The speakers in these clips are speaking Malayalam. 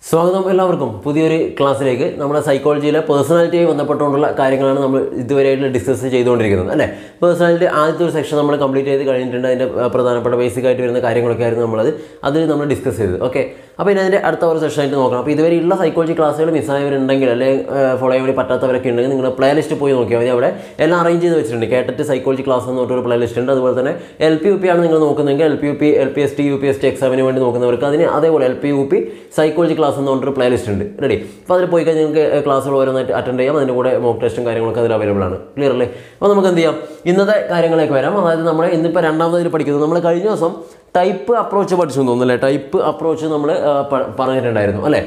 സ്വാഗതം എല്ലാവർക്കും പുതിയൊരു ക്ലാസ്സിലേക്ക് നമ്മുടെ സൈക്കോളജിയിലെ പേഴ്സണാലിറ്റിയായി ബന്ധപ്പെട്ടുകൊണ്ടുള്ള കാര്യങ്ങളാണ് നമ്മൾ ഇതുവരെയായിട്ട് ഡിസ്കസ് ചെയ്തുകൊണ്ടിരിക്കുന്നത് അല്ലേ പേഴ്സണാലിറ്റി ആദ്യത്തെ ഒരു സെക്ഷൻ നമ്മൾ കംപ്ലീറ്റ് ചെയ്ത് കഴിഞ്ഞിട്ടുണ്ട് അതിൻ്റെ ആ, പ്രധാനപ്പെട്ട ബേസിക് ആയിട്ട് വരുന്ന കാര്യങ്ങളൊക്കെ ആയിരുന്നു നമ്മളത് അതിൽ നമ്മൾ ഡിസ്കസ് ചെയ്തത് ഓക്കെ അപ്പോൾ ഇനി അതിൻ്റെ അടുത്ത ഒരു സെഷൻ ആയിട്ട് നോക്കണം അപ്പോൾ ഇതുവരെ ഉള്ള സൈക്കോളജി ക്ലാസ്സുകൾ മിസ്സായവരുണ്ടെങ്കിൽ അല്ലെങ്കിൽ ഫോളോ ചെയ്യാൻ വേണ്ടി പറ്റാത്തവരൊക്കെ ഉണ്ടെങ്കിൽ നിങ്ങൾ പ്ലേ ലിസ്റ്റ് പോയി നോക്കിയാൽ മതി അവിടെ എല്ലാം അറേഞ്ച് ചെയ്ത് വെച്ചിട്ടുണ്ട് കേട്ടിട്ട് സൈക്കോളജി ക്ലാസ് എന്ന് പറഞ്ഞൊരു പ്ലേ ലിസ്റ്റ് ഉണ്ട് അതുപോലെ തന്നെ എൽ പി യു പി ആണ് നിങ്ങൾ നോക്കുന്നതെങ്കിൽ L P U P L P S T U P S T എക്സാമിന് വേണ്ടി നോക്കുന്നവർക്ക് അതിന് അതേപോലെ L P U P psychology class എന്ന് പറഞ്ഞൊരു പ്ലേ ലിസ്റ്റ് ഉണ്ട് റെഡി അപ്പോൾ അതിൽ പോയി കഴിഞ്ഞാൽ നിങ്ങൾക്ക് ക്ലാസ്സുകൾ ഓരോന്നായിട്ട് അറ്റൻഡ് ചെയ്യാം അതിൻ്റെ കൂടെ മോക്ക് ടെസ്റ്റും കാര്യങ്ങളൊക്കെ അതിൽ അവൈലബിൾ ആണ് ക്ലിയർ അല്ലേ അപ്പോൾ നമുക്ക് എന്ത് ചെയ്യാം ഇന്നത്തെ കാര്യങ്ങളിലേക്ക് വരാം അതായത് നമ്മൾ ഇന്നിപ്പോൾ രണ്ടാമതിൽ പഠിക്കുന്നത് നമ്മൾ കഴിഞ്ഞ ദിവസം ടൈപ്പ് അപ്രോച്ച് പഠിച്ചു എന്ന് തോന്നുന്നു അല്ലേ ടൈപ്പ് അപ്രോച്ച് നമ്മൾ പറഞ്ഞിട്ടുണ്ടായിരുന്നു അല്ലേ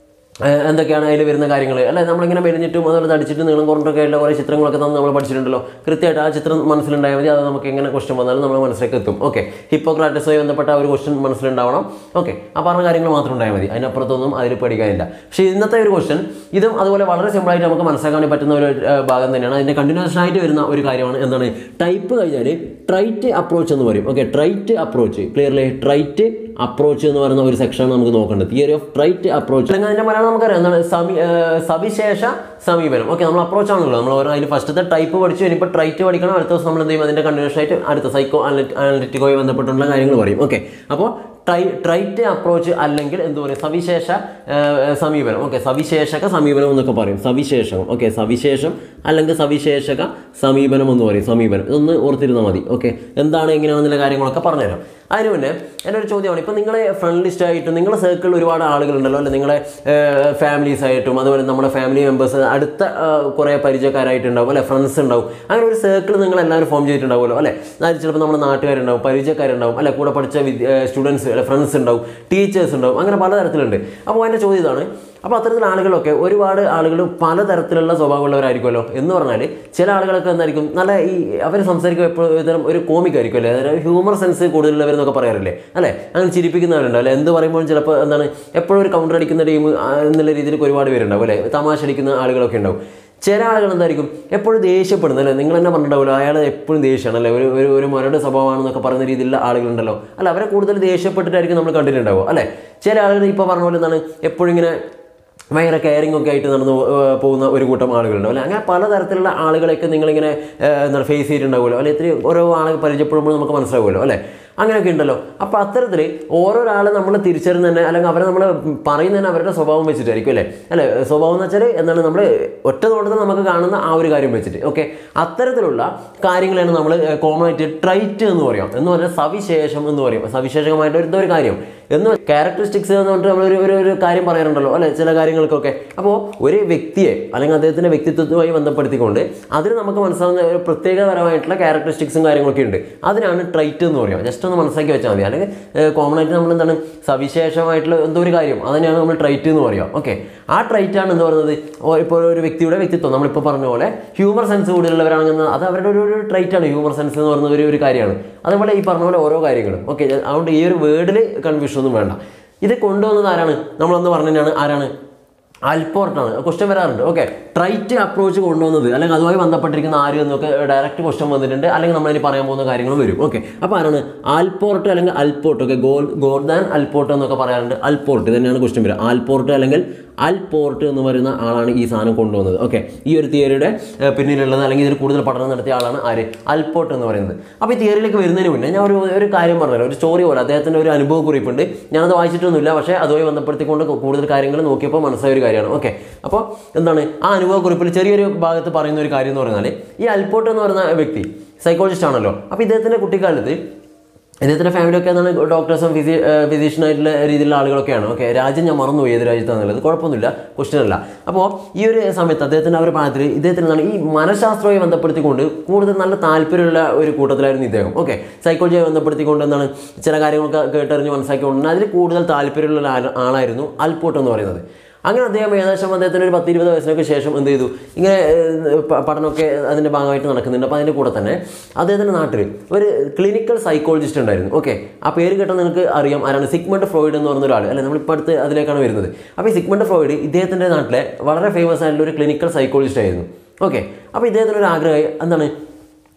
ഏഹ് എന്തൊക്കെയാണ് അതിൽ വരുന്ന കാര്യങ്ങൾ അല്ലെ നമ്മളിങ്ങനെ മെലിഞ്ഞിട്ടും അതുപോലെ തടിച്ചിട്ടും നീളം കുറഞ്ഞിട്ടൊക്കെ ആയിട്ടുള്ള കുറേ ചിത്രങ്ങളൊക്കെ തന്നെ നമ്മൾ പഠിച്ചിട്ടുണ്ടല്ലോ കൃത്യമായിട്ട് ആ ചിത്രം മനസ്സിലുണ്ടായാൽ മതി അത് നമുക്ക് എങ്ങനെ ക്വസ്റ്റ്യൻ വന്നാലും നമ്മൾ മനസ്സിലേക്ക് എത്തും ഓക്കെ ഹിപ്പോക്രാറ്റസുമായി ബന്ധപ്പെട്ട ആ ഒരു ക്വസ്റ്റ്യൻ മനസ്സിലുണ്ടാവണം ഓക്കെ ആ പറഞ്ഞ കാര്യങ്ങൾ മാത്രം ഉണ്ടായാൽ മതി അതിനപ്പുറത്തൊന്നും അതിൽ പഠിക്കാനില്ല പക്ഷേ ഇന്നത്തെ ഒരു ക്വസ്റ്റ്യൻ ഇതും അതുപോലെ വളരെ സിമ്പിളായിട്ട് നമുക്ക് മനസ്സിലാക്കാൻ പറ്റുന്ന ഒരു ഏഹ്, ഭാഗം തന്നെയാണ് അതിൻ്റെ കണ്ടിന്യൂഷൻ ആയിട്ട് വരുന്ന ഒരു കാര്യമാണ് എന്താണ് ടൈപ്പ് കഴിഞ്ഞാൽ ട്രൈറ്റ് അപ്രോച്ച് എന്ന് പറയും okay trait approach clearly trait approach എന്ന് പറയുന്ന ഒരു സെക്ഷനാണ് നമുക്ക് നോക്കേണ്ടത് തിയറി ഓഫ് ട്രൈറ്റ് അപ്രോച്ച് അല്ലെങ്കിൽ അതിൻ്റെ മലയാളം നമുക്കറിയാം എന്താണ് സമി ഏഹ് സവിശേഷ സമീപനം ഓക്കെ നമ്മൾ അപ്രോച്ച് ആണല്ലോ നമ്മൾ ഓരോ അതിൽ ഫസ്റ്റത്തെ ടൈപ്പ് പഠിച്ചു ഇനിയിപ്പോൾ ട്രൈറ്റ് പഠിക്കണം അടുത്ത ദിവസം നമ്മൾ എന്ത് ചെയ്യും അതിൻ്റെ കണ്ടിന്യൂഷൻ ആയിട്ട് അടുത്ത സൈക്കോ അനലിറ്റിക്കോയി ബന്ധപ്പെട്ടുള്ള കാര്യങ്ങൾ പറയും ഓക്കെ അപ്പോൾ ട്രൈ ട്രൈറ്റ് അപ്രോച്ച് അല്ലെങ്കിൽ എന്ത് പറയും സവിശേഷ ഏഹ്, സമീപനം ഓക്കെ സവിശേഷക സമീപനം എന്നൊക്കെ പറയും സവിശേഷകം ഓക്കെ സവിശേഷം അല്ലെങ്കിൽ സവിശേഷക സമീപനം എന്ന് പറയും സമീപനം ഇതൊന്ന് ഓർത്തിരുന്നാൽ മതി ഓക്കെ എന്താണ് എങ്ങനെയാണെന്നുള്ള കാര്യങ്ങളൊക്കെ പറഞ്ഞുതരാം അതിന് മുന്നേ എൻ്റെ ഒരു ചോദ്യമാണ് ഇപ്പോൾ നിങ്ങളെ ഫ്രണ്ട് ലിസ്റ്റ് ആയിട്ടും നിങ്ങളുടെ സർക്കിളിൽ ഒരുപാട് ആളുകളുണ്ടല്ലോ അല്ലെ നിങ്ങളെ ഫാമിലീസ് ആയിട്ടും അതുപോലെ നമ്മുടെ ഫാമിലി മെമ്പേഴ്സ് അടുത്ത ഏഹ്, കുറേ പരിചയക്കാരായിട്ടുണ്ടാവും അല്ലെ ഫ്രണ്ട്സ് ഉണ്ടാവും അങ്ങനെ ഒരു സർക്കിൾ നിങ്ങൾ എല്ലാവരും ഫോം ചെയ്തിട്ടുണ്ടാവുമല്ലോ അല്ലെ അതായത് ചിലപ്പോൾ നമ്മുടെ നാട്ടുകാരുണ്ടാവും പരിചയക്കാരുണ്ടാവും അല്ലെ കൂടെ പഠിച്ച സ്റ്റുഡൻസ് അല്ലെ ഫ്രണ്ട്സ് ഉണ്ടാവും ടീച്ചേഴ്സ് ഉണ്ടാവും അങ്ങനെ പലതരത്തിലുണ്ട് അപ്പോൾ എൻ്റെ ചോദ്യം ഇതാണ് അപ്പോൾ അത്തരത്തിലുള്ള ആളുകളൊക്കെ ഒരുപാട് ആളുകൾ പലതരത്തിലുള്ള സ്വഭാവമുള്ളവരായിരിക്കുമല്ലോ എന്ന് പറഞ്ഞാൽ ചില ആളുകളൊക്കെ എന്തായിരിക്കും നല്ല ഈ അവർ സംസാരിക്കുക എപ്പോഴും ഇത്തരം ഒരു കോമിക് ആയിരിക്കും അല്ലേ അതായത് ഹ്യൂമർ സെൻസ് കൂടുതലുള്ളവരെന്നൊക്കെ പറയാറില്ലേ അല്ലേ അങ്ങനെ ചിരിപ്പിക്കുന്നവരുണ്ട് അല്ലെ എന്ത് പറയുമ്പോഴും ചിലപ്പോൾ എന്താണ് എപ്പോഴും ഒരു കൗണ്ടർ അടിക്കുന്ന ടീം എന്നുള്ള രീതിയിലേക്ക് ഒരുപാട് പേരുണ്ടാവും അല്ലേ തമാശ അടിക്കുന്ന ആളുകളൊക്കെ ഉണ്ടാവും ചില ആളുകൾ എന്തായിരിക്കും എപ്പോഴും ദേഷ്യപ്പെടുന്നത് അല്ലേ നിങ്ങൾ തന്നെ പറഞ്ഞിട്ടുണ്ടാവില്ല അയാൾ എപ്പോഴും ദേഷ്യമാണ് അല്ലേ ഒരു ഒരു ഒരു മുരട് സ്വഭാവമാണെന്നൊക്കെ പറയുന്ന രീതിയിലുള്ള ആളുകളുണ്ടല്ലോ അല്ല അവരെ കൂടുതൽ ദേഷ്യപ്പെട്ടിട്ടായിരിക്കും നമ്മൾ കണ്ടിട്ടുണ്ടാവുക അല്ലേ ചില ആളുകൾ ഇപ്പോൾ പറഞ്ഞ പോലെ എന്താണ് എപ്പോഴും ഇങ്ങനെ ഭയങ്കര കെയറിംഗ് ഒക്കെ ആയിട്ട് നടന്നു ഏഹ്, പോകുന്ന ഒരു കൂട്ടം ആളുകളുണ്ടാവും അല്ലെ അങ്ങനെ പലതരത്തിലുള്ള ആളുകളെയൊക്കെ നിങ്ങളിങ്ങനെ ഏഹ്, എന്താണ് ഫേസ് ചെയ്തിട്ടുണ്ടാവുമല്ലോ അല്ലെ ഇത്തിരി ഓരോ ആളുകൾ പരിചയപ്പെടുമ്പോൾ നമുക്ക് മനസ്സിലാവുമല്ലോ അല്ലേ അങ്ങനെയൊക്കെ ഉണ്ടല്ലോ അപ്പോൾ അത്തരത്തിൽ ഓരോരാൾ നമ്മൾ തിരിച്ചറിഞ്ഞ് തന്നെ അല്ലെങ്കിൽ അവരെ നമ്മൾ പറയുന്ന തന്നെ അവരുടെ സ്വഭാവം വെച്ചിട്ടായിരിക്കും അല്ലേ അല്ലേ സ്വഭാവം എന്ന് വെച്ചാൽ എന്താണ് നമ്മൾ ഒറ്റ നോട്ടത്തിൽ നമുക്ക് കാണുന്ന ആ ഒരു കാര്യം വെച്ചിട്ട് ഓക്കെ അത്തരത്തിലുള്ള കാര്യങ്ങളാണ് നമ്മൾ കോമൺ ആയിട്ട് ട്രൈറ്റ് എന്ന് പറയാം എന്ന് പറഞ്ഞാൽ സവിശേഷം എന്ന് പറയും സവിശേഷമായിട്ട് ഒരു എന്തോ ഒരു കാര്യം എന്ന് ക്യാരക്ടറിസ്റ്റിക്സ് എന്ന് പറഞ്ഞിട്ട് നമ്മൾ ഒരു ഒരു ഒരു കാര്യം പറയാറുണ്ടല്ലോ അല്ലെ ചില കാര്യങ്ങൾക്കൊക്കെ അപ്പോൾ ഒരു വ്യക്തിയെ അല്ലെങ്കിൽ അദ്ദേഹത്തിൻ്റെ വ്യക്തിത്വവുമായി ബന്ധപ്പെടുത്തിക്കൊണ്ട് അതിന് നമുക്ക് മനസ്സിലാവുന്ന ഒരു പ്രത്യേകപരമായിട്ടുള്ള ക്യാരക്ടറിസ്റ്റിക്സും കാര്യങ്ങളൊക്കെ ഉണ്ട് അതിനാണ് ട്രൈറ്റ് എന്ന് പറയുക ജസ്റ്റ് ഒന്ന് മനസ്സിലാക്കി വെച്ചാൽ മതി അല്ലെങ്കിൽ കോമൺ ആയിട്ട് നമ്മൾ എന്താണ് സവിശേഷമായിട്ടുള്ള എന്തോ ഒരു കാര്യം അതിനെയാണ് നമ്മൾ ട്രൈറ്റ് എന്ന് പറയുക ഓക്കെ ആ ട്രൈറ്റ് ആണ് എന്ന് പറയുന്നത് ഓ, ഇപ്പോൾ ഒരു വ്യക്തിയുടെ വ്യക്തിത്വം നമ്മളിപ്പോൾ പറഞ്ഞ പോലെ ഹ്യൂമർ സെൻസ് കൂടുതലുള്ളവരാണെങ്കിൽ അത് അവരുടെ ഒരു ഒരു ട്രൈറ്റ് ആണ് ഹ്യൂമർ സെൻസ് എന്ന് പറയുന്ന ഒരു ഒരു കാര്യമാണ് അതേപോലെ ഈ പറഞ്ഞ പോലെ ഓരോ കാര്യങ്ങളും ഓക്കെ അതുകൊണ്ട് ഈ ഒരു വേർഡിൽ കൺഫ്യൂഷൻ ഒന്നും വേണ്ട ഇത് കൊണ്ടുവന്നത് ആരാണ് നമ്മളൊന്ന് പറഞ്ഞാണ് ആരാണ് അൽപോർട്ടാണ് ക്വസ്റ്റ്യൻ വരാറുണ്ട് ഓക്കെ ട്രൈറ്റ് അപ്രോച്ച് കൊണ്ടുവന്നത് അല്ലെങ്കിൽ അതുമായി ബന്ധപ്പെട്ടിരിക്കുന്ന ആര് എന്നൊക്കെ ഡയറക്റ്റ് ക്വസ്റ്റ്യൻ വന്നിട്ടുണ്ട് അല്ലെങ്കിൽ നമ്മളിനി പറയാൻ പോകുന്ന കാര്യങ്ങളും വരും ഓക്കെ അപ്പോൾ ആരാണ് ആൽപോർട്ട് അല്ലെങ്കിൽ അൽപോർട്ട് ഓക്കെ ഗോൾ ഗോർദാൻ അൽപോർട്ട് എന്നൊക്കെ പറയാറുണ്ട് അൽപോർട്ട് ഇത് തന്നെയാണ് ക്വസ്റ്റ്യൻ വരിക ആൽപോർട്ട് അല്ലെങ്കിൽ അൽപോർട്ട് എന്ന് പറയുന്ന ആളാണ് ഈ സാധനം കൊണ്ടുവന്നത് ഓക്കെ ഈ ഒരു തിയറിയുടെ ഏഹ്, പിന്നിലുള്ളത് അല്ലെങ്കിൽ ഇതിൽ കൂടുതൽ പഠനം നടത്തിയ ആളാണ് ആര് അൽപോർട്ട് എന്ന് പറയുന്നത് അപ്പോൾ ഈ തിയറിയിലേക്ക് വരുന്നതിന് മുന്നേ ഞാൻ ഒരു ഒരു കാര്യം പറഞ്ഞല്ലോ ഒരു സ്റ്റോറി പോലെ അദ്ദേഹത്തിൻ്റെ ഒരു അനുഭവ കുറിപ്പുണ്ട് ഞാനത് വായിച്ചിട്ടൊന്നുമില്ല പക്ഷേ അതുമായി ബന്ധപ്പെടുത്തിക്കൊണ്ട് കൂടുതൽ കാര്യങ്ങൾ നോക്കിയപ്പോൾ മനസ്സിലായ ഒരു കാര്യമാണ് ഓക്കെ അപ്പോൾ എന്താണ് ആ അനുഭവ കുറിപ്പിൽ ചെറിയൊരു ഭാഗത്ത് പറയുന്ന ഒരു കാര്യം എന്ന് പറഞ്ഞാൽ ഈ അൽപോർട്ട് എന്ന് പറയുന്ന വ്യക്തി സൈക്കോളജിസ്റ്റ് ആണല്ലോ അപ്പോൾ ഇദ്ദേഹത്തിൻ്റെ കുട്ടിക്കാലത്ത് ഇദ്ദേഹത്തിൻ്റെ ഫാമിലിയൊക്കെ എന്താണ് ഡോക്ടേഴ്സും ഫിസി ഫിസിഷ്യൻ ആയിട്ടുള്ള രീതിയിലുള്ള ആളുകളൊക്കെയാണ് ഓക്കെ രാജ്യം ഞാൻ മറന്നുപോയി ഏത് രാജ്യത്താണെന്നുള്ളത് കുഴപ്പമൊന്നുമില്ല ക്വസ്റ്റ്യൻ അല്ല അപ്പോൾ ഈ ഒരു സമയത്ത് അദ്ദേഹത്തിൻ്റെ ആ ഒരു പ്രായത്തിൽ ഇദ്ദേഹത്തിന് എന്താണ് ഈ മനഃശാസ്ത്രവുമായി ബന്ധപ്പെടുത്തിക്കൊണ്ട് കൂടുതൽ നല്ല താല്പര്യമുള്ള ഒരു കൂട്ടത്തിലായിരുന്നു ഇദ്ദേഹം ഓക്കെ സൈക്കോളജിയെ ബന്ധപ്പെടുത്തിക്കൊണ്ട് എന്താണ് ചില കാര്യങ്ങളൊക്കെ കേട്ടറിഞ്ഞ് മനസ്സിലാക്കിക്കൊണ്ട് അതിൽ കൂടുതൽ താല്പര്യമുള്ള ആള- ആളായിരുന്നു അൽപോട്ട് എന്ന് പറയുന്നത് അങ്ങനെ അദ്ദേഹം ഏകദേശം അദ്ദേഹത്തിന് ഒരു പത്ത് ഇരുപത് വയസ്സിനൊക്കെ ശേഷം എന്ത് ചെയ്തു ഇങ്ങനെ ഏഹ്, പ- പഠനമൊക്കെ അതിൻ്റെ ഭാഗമായിട്ട് നടക്കുന്നുണ്ട് അപ്പോൾ അതിൻ്റെ കൂടെ തന്നെ അദ്ദേഹത്തിൻ്റെ നാട്ടിൽ ഒരു ക്ലിനിക്കൽ സൈക്കോളജിസ്റ്റ് ഉണ്ടായിരുന്നു ഓക്കെ ആ പേര് കേട്ടാൽ നിങ്ങൾക്ക് അറിയാം ആരാണ് സിഗ്മണ്ട് ഫ്രോയിഡ് എന്ന് പറയുന്ന ഒരാൾ അല്ലെ നമ്മളിപ്പോൾ അടുത്ത് അതിലേക്കാണ് വരുന്നത് അപ്പോൾ ഈ സിഗ്മണ്ട് ഫ്രോയിഡ് ഇദ്ദേഹത്തിൻ്റെ നാട്ടിലെ വളരെ ഫേമസ് ആയിട്ടുള്ള ഒരു ക്ലിനിക്കൽ സൈക്കോളജിസ്റ്റ് ആയിരുന്നു ഓക്കെ അപ്പോൾ ഇദ്ദേഹത്തിന് ഒരു ആഗ്രഹമായി എന്താണ്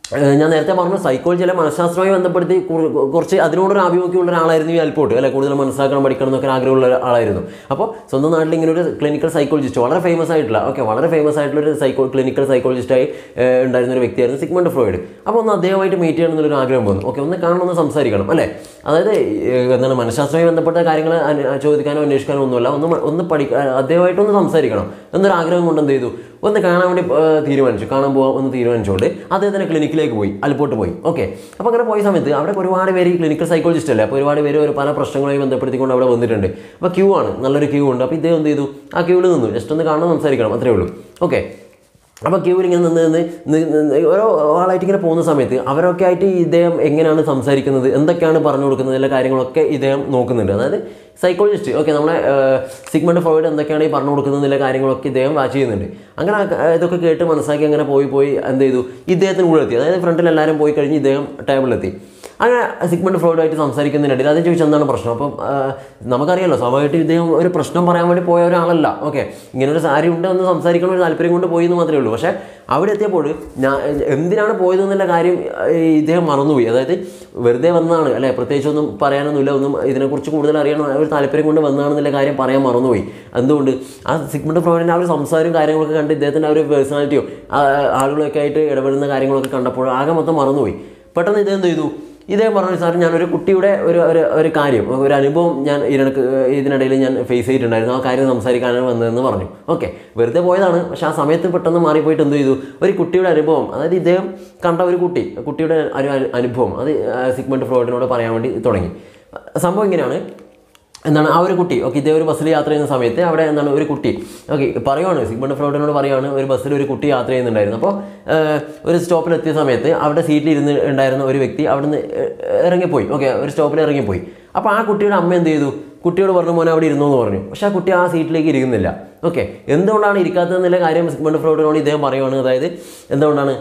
ഏഹ് ഞാൻ നേരത്തെ പറഞ്ഞു സൈക്കോളജിയിലെ മനഃശാസ്ത്രവുമായി ബന്ധപ്പെടുത്തി കുറ- കുറച്ച് അതിനോടൊരു ആഭിമുഖ്യമുള്ള ഒരാളായിരുന്നു ഈ അൽപോട്ട് അല്ലെ കൂടുതൽ മനസ്സിലാക്കണം പഠിക്കണം എന്നൊക്കെ ഒരു ആഗ്രഹമുള്ള ആളായിരുന്നു അപ്പോൾ സ്വന്തം നാട്ടിൽ ഇങ്ങനെ ഒരു ക്ലിനിക്കൽ സൈക്കോളജിസ്റ്റ് വളരെ ഫേമസ് ആയിട്ടുള്ള ഓക്കെ വളരെ ഫേമസ് ആയിട്ടുള്ള ഒരു സൈക്കോ ക്ലിനിക്കൽ സൈക്കോളജിസ്റ്റായി ഉണ്ടായിരുന്ന ഒരു വ്യക്തിയായിരുന്നു സിഗ്മണ്ട് ഫ്രോയിഡ് അപ്പോൾ ഒന്ന് അദ്ദേഹമായിട്ട് മീറ്റ് ചെയ്യണം എന്നൊരു ആഗ്രഹം വന്നു ഓക്കെ ഒന്ന് കാണണം ഒന്ന് സംസാരിക്കണം അല്ലേ അതായത് ഏഹ് എന്താണ് മനഃശാസ്ത്രവുമായി ബന്ധപ്പെട്ട കാര്യങ്ങൾ അന്വ- ചോദിക്കാനോ അന്വേഷിക്കാനോ ഒന്നുമല്ല ഒന്ന് മ- ഒന്ന് പഠിക്ക അദ്ദേഹമായിട്ടൊന്ന് സംസാരിക്കണം എന്നൊരു ആഗ്രഹം കൊണ്ട് എന്ത് ചെയ്തു ഒന്ന് കാണാൻ വേണ്ടി ഏഹ് തീരുമാനിച്ചു കാണാൻ പോകാൻ ഒന്ന് തീരുമാനിച്ചുകൊണ്ട് അദ്ദേഹത്തിന് ക്ലിനിക്കിലേക്ക് പോയി അൽപോട്ട് പോയി ഓക്കെ അപ്പോൾ അങ്ങനെ പോയ സമയത്ത് അവിടെ ഒരുപാട് പേര് ഈ ക്ലിനിക്കൽ സൈക്കോളജിസ്റ്റ് അല്ലേ അപ്പോൾ ഒരുപാട് പേര് ഒരു പല പ്രശ്നങ്ങളുമായി ബന്ധപ്പെടുത്തിക്കൊണ്ട് അവിടെ വന്നിട്ടുണ്ട് അപ്പോൾ ക്യൂ ആണ് നല്ലൊരു ക്യൂ ഉണ്ട് അപ്പോൾ ഇദ്ദേഹം എന്ത് ചെയ്തു ആ ക്യൂവിൽ നിന്നു ജസ്റ്റ് ഒന്ന് കാണാൻ സംസാരിക്കണം അത്രേ ഉള്ളൂ ഓക്കെ അപ്പോൾ ക്യൂവിൽ ഇങ്ങനെ നിന്ന് നിന്ന് നി- നിന്ന് ഓരോ ആളായിട്ട് ഇങ്ങനെ പോകുന്ന സമയത്ത് അവരൊക്കെ ആയിട്ട് ഇദ്ദേഹം എങ്ങനെയാണ് സംസാരിക്കുന്നത് എന്തൊക്കെയാണ് പറഞ്ഞു കൊടുക്കുന്നത് എല്ലാ കാര്യങ്ങളൊക്കെ ഇദ്ദേഹം നോക്കുന്നുണ്ട് അതായത് സൈക്കോളജിസ്റ്റ് ഓക്കെ നമ്മളെ സിഗ്മണ്ട് ഫ്രോയിഡ് എന്തൊക്കെയാണ് ഈ പറഞ്ഞു കൊടുക്കുന്നതിലെ കാര്യങ്ങളൊക്കെ ഇദ്ദേഹം വാച്ച് ചെയ്യുന്നുണ്ട് അങ്ങനെ ആ- ഇതൊക്കെ കേട്ട് മനസ്സിലാക്കി അങ്ങനെ പോയി പോയി എന്ത് ചെയ്തു ഇദ്ദേഹത്തിന് കൂടെ എത്തി അതായത് ഫ്രണ്ടിൽ എല്ലാവരും പോയി കഴിഞ്ഞ് ഇദ്ദേഹം ടേബിളിലെത്തി അങ്ങനെ സിഗ്മണ്ട് ഫ്രോയിഡായിട്ട് സംസാരിക്കുന്നതിനിടയിൽ അത് ചോദിച്ചാൽ എന്താണ് പ്രശ്നം അപ്പം ആ, നമുക്കറിയാലോ സ്വാഭാവികമായിട്ട് ഇദ്ദേഹം ഒരു പ്രശ്നം പറയാൻ വേണ്ടി പോയ ഒരാളല്ല ഓക്കെ ഇങ്ങനെ ഒരു സാരി ഉണ്ട് എന്ന് സംസാരിക്കണ ഒരു താല്പര്യം കൊണ്ട് പോയി എന്ന് മാത്രമേ ഉള്ളൂ പക്ഷേ അവിടെ എത്തിയപ്പോൾ ഞാൻ എന്തിനാണ് പോയത് എന്നുള്ള കാര്യം ആ, ഈ ഇദ്ദേഹം മറന്നുപോയി അതായത് വെറുതെ വന്നതാണ് അല്ലെ പ്രത്യേകിച്ച് ഒന്നും പറയാനൊന്നുമില്ല ഒന്നും ഇതിനെക്കുറിച്ച് കൂടുതൽ അറിയണം ഒരു താല്പര്യം കൊണ്ട് വന്നതാണെന്നുള്ള കാര്യം പറയാൻ മറന്നുപോയി എന്തുകൊണ്ട് ആ സിഗ്മണ്ട് ഫ്രോയിഡിൻ്റെ ആ ഒരു സംസാരവും കാര്യങ്ങളൊക്കെ കണ്ട് ഇദ്ദേഹത്തിൻ്റെ ആ ഒരു പേഴ്സണാലിറ്റിയോ ആളുകളൊക്കെ ആയിട്ട് ഇടപെടുന്ന കാര്യങ്ങളൊക്കെ കണ്ടപ്പോൾ ആകെ മൊത്തം മറന്നുപോയി പെട്ടെന്ന് ഇദ്ദേഹം എന്ത് ചെയ്തു ഇദ്ദേഹം പറഞ്ഞു സാർ ഞാനൊരു കുട്ടിയുടെ ഒരു ഒരു ഒരു കാര്യം ഒരു അനുഭവം ഞാൻ ഇതിനക്ക് ഇതിനിടയിൽ ഞാൻ ഫേസ് ചെയ്തിട്ടുണ്ടായിരുന്നു ആ കാര്യം സംസാരിക്കാനാണ് വന്നതെന്ന് പറഞ്ഞു ഓക്കെ വെറുതെ പോയതാണ് പക്ഷെ ആ സമയത്ത് പെട്ടെന്ന് മാറിപ്പോയിട്ട് എന്ത് ചെയ്തു ഒരു കുട്ടിയുടെ അനുഭവം അതായത് ഇദ്ദേഹം കണ്ട ഒരു കുട്ടി കുട്ടിയുടെ ഒരു അനു- അനുഭവം അത് സിഗ്മണ്ട് ഫ്രോയിഡിനോട് പറയാൻ വേണ്ടി തുടങ്ങി സംഭവം ഇങ്ങനെയാണ് എന്താണ് ആ ഒരു കുട്ടി ഓക്കെ ഇതേ ഒരു ബസ്സിൽ യാത്ര ചെയ്യുന്ന സമയത്ത് അവിടെ എന്താണ് ഒരു കുട്ടി ഓക്കെ പറയുവാണ് സിഗ്മണ്ട് ഫ്രോഡിനോട് പറയുവാണ് ഒരു ബസ്സിൽ ഒരു കുട്ടി യാത്ര ചെയ്യുന്നുണ്ടായിരുന്നു അപ്പോൾ ഒരു സ്റ്റോപ്പിൽ എത്തിയ സമയത്ത് അവിടെ സീറ്റിൽ ഇരുന്ന് ഉണ്ടായിരുന്ന ഒരു വ്യക്തി അവിടെ നിന്ന് ഇറങ്ങിപ്പോയി ഓക്കെ ഒരു സ്റ്റോപ്പിൽ ഇറങ്ങിപ്പോയി അപ്പോൾ ആ കുട്ടിയുടെ അമ്മ എന്ത് ചെയ്തു കുട്ടിയോട് പറഞ്ഞു മോനെ അവിടെ ഇരുന്നു എന്ന് പറഞ്ഞു പക്ഷേ ആ കുട്ടി ആ സീറ്റിലേക്ക് ഇരിക്കുന്നില്ല ഓക്കെ എന്തുകൊണ്ടാണ് ഇരിക്കാത്തതെന്നുള്ള കാര്യം സിഗ്മണ്ട് ഫ്രോഡിനോട് ഇദ്ദേഹം പറയുവാണ് അതായത് എന്തുകൊണ്ടാണ്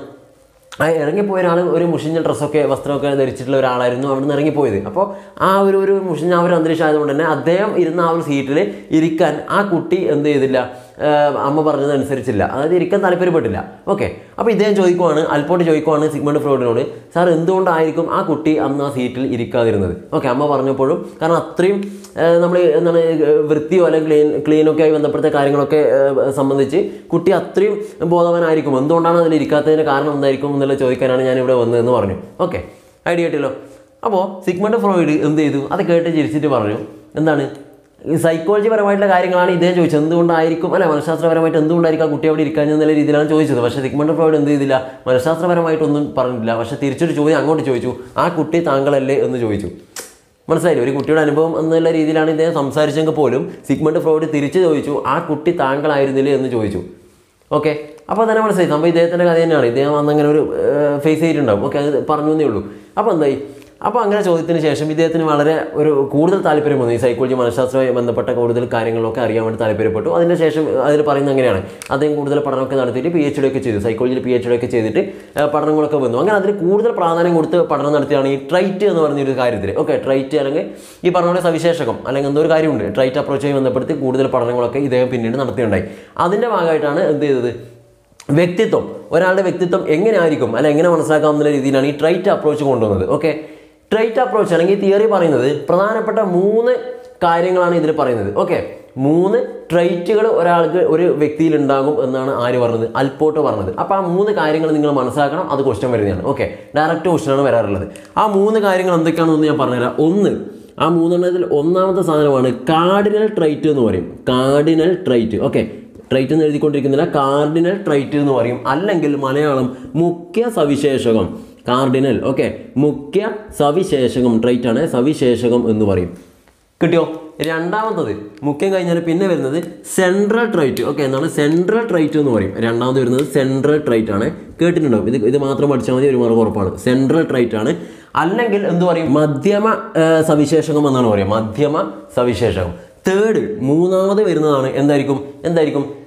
ആ ഇറങ്ങിപ്പോയ ഒരാൾ ഒരു മുഷിഞ്ഞ ഡ്രസ്സൊക്കെ വസ്ത്രമൊക്കെ ധരിച്ചിട്ടുള്ള ഒരാളായിരുന്നു അവിടെ നിന്ന് ഇറങ്ങിപ്പോയത് അപ്പോൾ ആ ഒരു ഒരു മുഷിഞ്ഞ ആ ഒരു അന്തരീക്ഷം ആയതുകൊണ്ട് തന്നെ അദ്ദേഹം ഇരുന്ന ആ ഒരു സീറ്റിൽ ഇരിക്കാൻ ആ കുട്ടി എന്ത് ചെയ്തില്ല ആ, അമ്മ പറഞ്ഞതനുസരിച്ചില്ല അതായത് ഇരിക്കാൻ താല്പര്യപ്പെട്ടില്ല ഓക്കെ അപ്പോൾ ഇദ്ദേഹം ചോദിക്കുവാണ് അൽപ്പോട്ട് ചോദിക്കുവാണ് സിഗ്മണ്ട് ഫ്രോഡിനോട് സാർ എന്തുകൊണ്ടായിരിക്കും ആ കുട്ടി അന്ന് ആ സീറ്റിൽ ഇരിക്കാതിരുന്നത് ഓക്കെ അമ്മ പറഞ്ഞപ്പോഴും കാരണം അത്രയും നമ്മൾ എന്താണ് ഏഹ്, വൃത്തിയോ അല്ലെങ്കിൽ ക്ലീൻ ക്ലീനൊക്കെ ആയി ബന്ധപ്പെട്ട കാര്യങ്ങളൊക്കെ ഏഹ്, സംബന്ധിച്ച് കുട്ടി അത്രയും ബോധവാനായിരിക്കും എന്തുകൊണ്ടാണ് അതിൽ ഇരിക്കാത്തതിന് കാരണം എന്തായിരിക്കും എന്നുള്ള ചോദിക്കാനാണ് ഞാൻ ഇവിടെ വന്നതെന്ന് പറഞ്ഞു ഓക്കെ ഐഡിയ കിട്ടിയല്ലോ അപ്പോൾ സിഗ്മണ്ട് ഫ്രോയിഡ് എന്ത് ചെയ്തു അത് കേട്ട് ചിരിച്ചിട്ട് പറഞ്ഞു എന്താണ് ഈ സൈക്കോളജി പരമായിട്ടുള്ള കാര്യങ്ങളാണ് ഇദ്ദേഹം ചോദിച്ചത് എന്തുകൊണ്ടായിരിക്കും അല്ലെ മനഃശാസ്ത്രപരമായിട്ട് എന്തുകൊണ്ടായിരിക്കും ആ കുട്ടി അവിടെ ഇരിക്കാൻ എന്നുള്ള രീതിയിലാണ് ചോദിച്ചത് പക്ഷേ സിഗ്മണ്ട് ഫ്രോയിഡ് എന്ത് ചെയ്തില്ല മനഃശാസ്ത്രപരമായിട്ടൊന്നും പറഞ്ഞില്ല പക്ഷേ തിരിച്ചൊരു ചോദ്യം അങ്ങോട്ട് ചോദിച്ചു ആ കുട്ടി താങ്കളല്ലേ എന്ന് ചോദിച്ചു മനസ്സിലായില്ലേ ഒരു കുട്ടിയുടെ അനുഭവം എന്നുള്ള രീതിയിലാണ് ഇദ്ദേഹം സംസാരിച്ചെങ്കിൽ പോലും സിഗ്മണ്ട് ഫ്രോയിഡ് തിരിച്ചു ചോദിച്ചു ആ കുട്ടി താങ്കളായിരുന്നില്ലേ എന്ന് ചോദിച്ചു ഓക്കെ അപ്പോൾ തന്നെ മനസ്സിലായി സംഭവം ഇദ്ദേഹത്തിൻ്റെ കഥ തന്നെയാണ് ഇദ്ദേഹം അന്നങ്ങനെ ഒരു ഫേസ് ചെയ്തിട്ടുണ്ടാവും ഓക്കെ അത് പറഞ്ഞു എന്നേ ഉള്ളൂ അപ്പോൾ എന്തായി അപ്പോൾ അങ്ങനെ ചോദ്യത്തിന് ശേഷം ഇദ്ദേഹത്തിന് വളരെ ഒരു കൂടുതൽ താല്പര്യം വന്നു ഈ സൈക്കോളജി മനഃശാസ്ത്രവുമായി ബന്ധപ്പെട്ട കൂടുതൽ കാര്യങ്ങളൊക്കെ അറിയാൻ വേണ്ടി താല്പര്യപ്പെട്ടു അതിന് ശേഷം അതിൽ പറയുന്നത് അങ്ങനെയാണ് അദ്ദേഹം കൂടുതൽ പഠനമൊക്കെ നടത്തിയിട്ട് പി എച്ച് ഡി ഒക്കെ ചെയ്തു സൈക്കോളജിയിൽ പി എച്ച് ഡി ഒക്കെ ചെയ്തിട്ട് ആ, പഠനങ്ങളൊക്കെ വന്നു അങ്ങനെ അതിന് കൂടുതൽ പ്രാധാന്യം കൊടുത്ത് പഠനം നടത്തിയാണ് ഈ ട്രൈറ്റ് എന്ന് പറഞ്ഞ ഒരു കാര്യത്തിൽ ഓക്കെ ട്രൈറ്റ് അല്ലെങ്കിൽ ഈ പറഞ്ഞ പോലെ സവിശേഷകം അല്ലെങ്കിൽ എന്തോ ഒരു കാര്യമുണ്ട് ട്രൈറ്റ് അപ്രോച്ചുമായി ബന്ധപ്പെടുത്തി കൂടുതൽ പഠനങ്ങളൊക്കെ ഇദ്ദേഹം പിന്നീട് നടത്തിയുണ്ടായി അതിൻ്റെ ഭാഗമായിട്ടാണ് എന്ത് ചെയ്തത് വ്യക്തിത്വം ഒരാളുടെ വ്യക്തിത്വം എങ്ങനെ ആയിരിക്കും അല്ല എങ്ങനെ മനസ്സിലാക്കാവുന്ന രീതിയിലാണ് ഈ ട്രൈറ്റ് അപ്രോച്ച് കൊണ്ടുവന്നത് ഓക്കെ ട്രൈറ്റ് അപ്രോച്ച് അല്ലെങ്കിൽ തിയറി പറയുന്നത് പ്രധാനപ്പെട്ട മൂന്ന് കാര്യങ്ങളാണ് ഇതിൽ പറയുന്നത് ഓക്കെ മൂന്ന് ട്രൈറ്റുകൾ ഒരാൾക്ക് ഒരു വ്യക്തിയിൽ ഉണ്ടാകും എന്നാണ് ആര് പറഞ്ഞത് അൽപോട്ട് പറഞ്ഞത് അപ്പോൾ ആ മൂന്ന് കാര്യങ്ങൾ നിങ്ങൾ മനസ്സിലാക്കണം അത് ക്വസ്റ്റ്യൻ വരുന്നതാണ് ഓക്കെ ഡയറക്റ്റ് ക്വസ്റ്റ്യനാണ് വരാറുള്ളത് ആ മൂന്ന് കാര്യങ്ങൾ എന്തൊക്കെയാണെന്ന് ഞാൻ പറഞ്ഞുതരാം ഒന്ന് ആ മൂന്നെണ്ണത്തിൽ ഒന്നാമത്തെ സാധനമാണ് കാർഡിനൽ ട്രൈറ്റ് എന്ന് പറയും കാർഡിനൽ ട്രൈറ്റ് ഓക്കെ ട്രൈറ്റ് എന്ന് എഴുതിക്കൊണ്ടിരിക്കുന്നില്ല കാർഡിനൽ ട്രൈറ്റ് എന്ന് പറയും അല്ലെങ്കിൽ മലയാളം മുഖ്യ സവിശേഷകം കാർഡിനൽ ഓക്കെ മുഖ്യ സവിശേഷകം ട്രൈറ്റ് ആണ് സവിശേഷകം എന്ന് പറയും കിട്ടിയോ രണ്ടാമത്തത് മുഖ്യം കഴിഞ്ഞാൽ പിന്നെ വരുന്നത് സെൻട്രൽ ട്രൈറ്റ് ഓക്കെ എന്താണ് സെൻട്രൽ ട്രൈറ്റ് എന്ന് പറയും രണ്ടാമത് വരുന്നത് സെൻട്രൽ ട്രൈറ്റ് ആണ് കേട്ടിട്ടുണ്ടാവും ഇത് ഇത് മാത്രം പഠിച്ചാൽ മതി ഒരു മാർക്ക് ഉറപ്പാണ് സെൻട്രൽ ട്രൈറ്റ് ആണ് അല്ലെങ്കിൽ എന്ത് പറയും മധ്യമ ആ, സവിശേഷകം എന്നാണ് പറയുക മധ്യമ സവിശേഷകം തേർഡ് മൂന്നാമത് വരുന്നതാണ് എന്തായിരിക്കും എന്തായിരിക്കും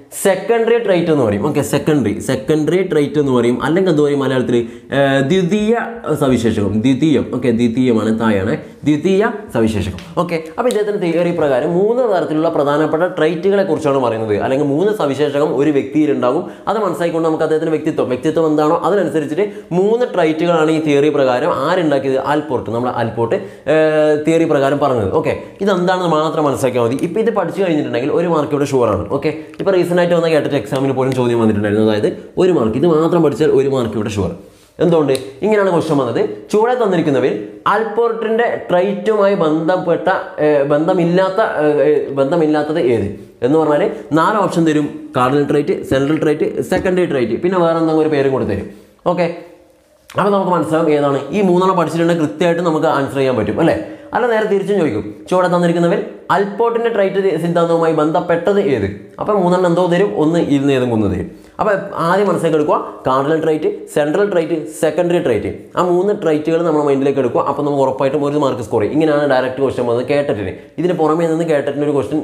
സെക്കൻഡറി ട്രൈറ്റ് എന്ന് പറയും ഓക്കെ സെക്കൻഡറി സെക്കൻഡറി ട്രൈറ്റ് എന്ന് പറയും അല്ലെങ്കിൽ എന്ത് പറയും മലയാളത്തിൽ ഏർ, ദ്വിതീയ സവിശേഷകം ദ്വിതീയം ഓക്കെ ദ്വിതീയമാണ് തായാണ് ദ്വിതീയ സവിശേഷകം ഓക്കെ അപ്പോൾ ഇദ്ദേഹത്തിൻ്റെ തിയറി പ്രകാരം മൂന്ന് തരത്തിലുള്ള പ്രധാനപ്പെട്ട ട്രൈറ്റുകളെ കുറിച്ചാണ് പറയുന്നത് അല്ലെങ്കിൽ മൂന്ന് സവിശേഷകം ഒരു വ്യക്തിയിൽ ഉണ്ടാകും അത് മനസ്സിലാക്കിക്കൊണ്ട് നമുക്ക് അദ്ദേഹത്തിൻ്റെ വ്യക്തിത്വം വ്യക്തിത്വം എന്താണോ അതിനനുസരിച്ചിട്ട് മൂന്ന് ട്രൈറ്റുകളാണ് ഈ തിയറി പ്രകാരം ആരുണ്ടാക്കിയത് ആൽപോർട്ട് നമ്മൾ ആൽപോർട്ട് തിയറി പ്രകാരം പറഞ്ഞത് ഓക്കെ ഇതെന്താണെന്ന് മാത്രം മനസ്സിലാക്കിയാൽ മതി ഇപ്പോൾ ഇത് പഠിച്ചു കഴിഞ്ഞിട്ടുണ്ടെങ്കിൽ ഒരു മാർക്ക് ഇവിടെ ഷുവറാണ് ഓക്കെ ഇപ്പോൾ റീസെൻ്റ് ആയിട്ട് വന്ന കേട്ടിട്ട് എക്സാമിന് പോലും ചോദ്യം വന്നിട്ടുണ്ടായിരുന്നു അതായത് ഒരു മാർക്ക് ഇത് മാത്രം പഠിച്ചാൽ ഒരു മാർക്ക് ഇവിടെ ഷുവർ എന്തുകൊണ്ട് ഇങ്ങനെയാണ് ക്വസ്റ്റ്യൻ വന്നത് ചുവടെ തന്നിരിക്കുന്നവർ ആൽപോർട്ടിന്റെ ട്രൈറ്റുമായി ബന്ധപ്പെട്ട ഏർ, ബന്ധമില്ലാത്ത ഏർ, ഏർ, ബന്ധമില്ലാത്തത് ഏത് എന്ന് പറഞ്ഞാൽ നാല് ഓപ്ഷൻ തരും cardinal trait central trait secondary trait പിന്നെ വേറെ എന്തെങ്കിലും ഒരു പേരും കൂടി തരും ഓക്കെ അപ്പോൾ നമുക്ക് മനസ്സിലാവും ഏതാണ് ഈ മൂന്നെണ്ണം പഠിച്ചിട്ടുണ്ടെങ്കിൽ കൃത്യമായിട്ട് നമുക്ക് ആൻസർ ചെയ്യാൻ പറ്റും അല്ലേ അല്ല നേരെ തിരിച്ചും ചോദിക്കും ചുവടെ തന്നിരിക്കുന്നവർ അൽപോർട്ടിന്റെ ട്രൈറ്റ് സിദ്ധാന്തവുമായി ബന്ധപ്പെട്ടത് ഏത് അപ്പോൾ മൂന്നെണ്ണം എന്തോ തരും ഒന്ന് ഇരുന്ന് ഏതും കൊന്നു തരും അപ്പോൾ ആദ്യം മനസ്സിലേക്ക് എടുക്കുക cardinal trait central trait secondary trait ആ മൂന്ന് ട്രൈറ്റുകൾ നമ്മൾ മൈൻഡിലേക്ക് എടുക്കുക അപ്പോൾ നമുക്ക് ഉറപ്പായിട്ടും ഒരു മാർക്ക് സ്കോർ ചെയ്യും ഇങ്ങനെയാണ് ഡയറക്റ്റ് ക്വസ്റ്റ്യൻ വന്നത് കേട്ടറ്റിന് ഇതിന് പുറമേ നിന്ന് കേട്ടറ്റിന് ഒരു ക്വസ്റ്റ്യൻ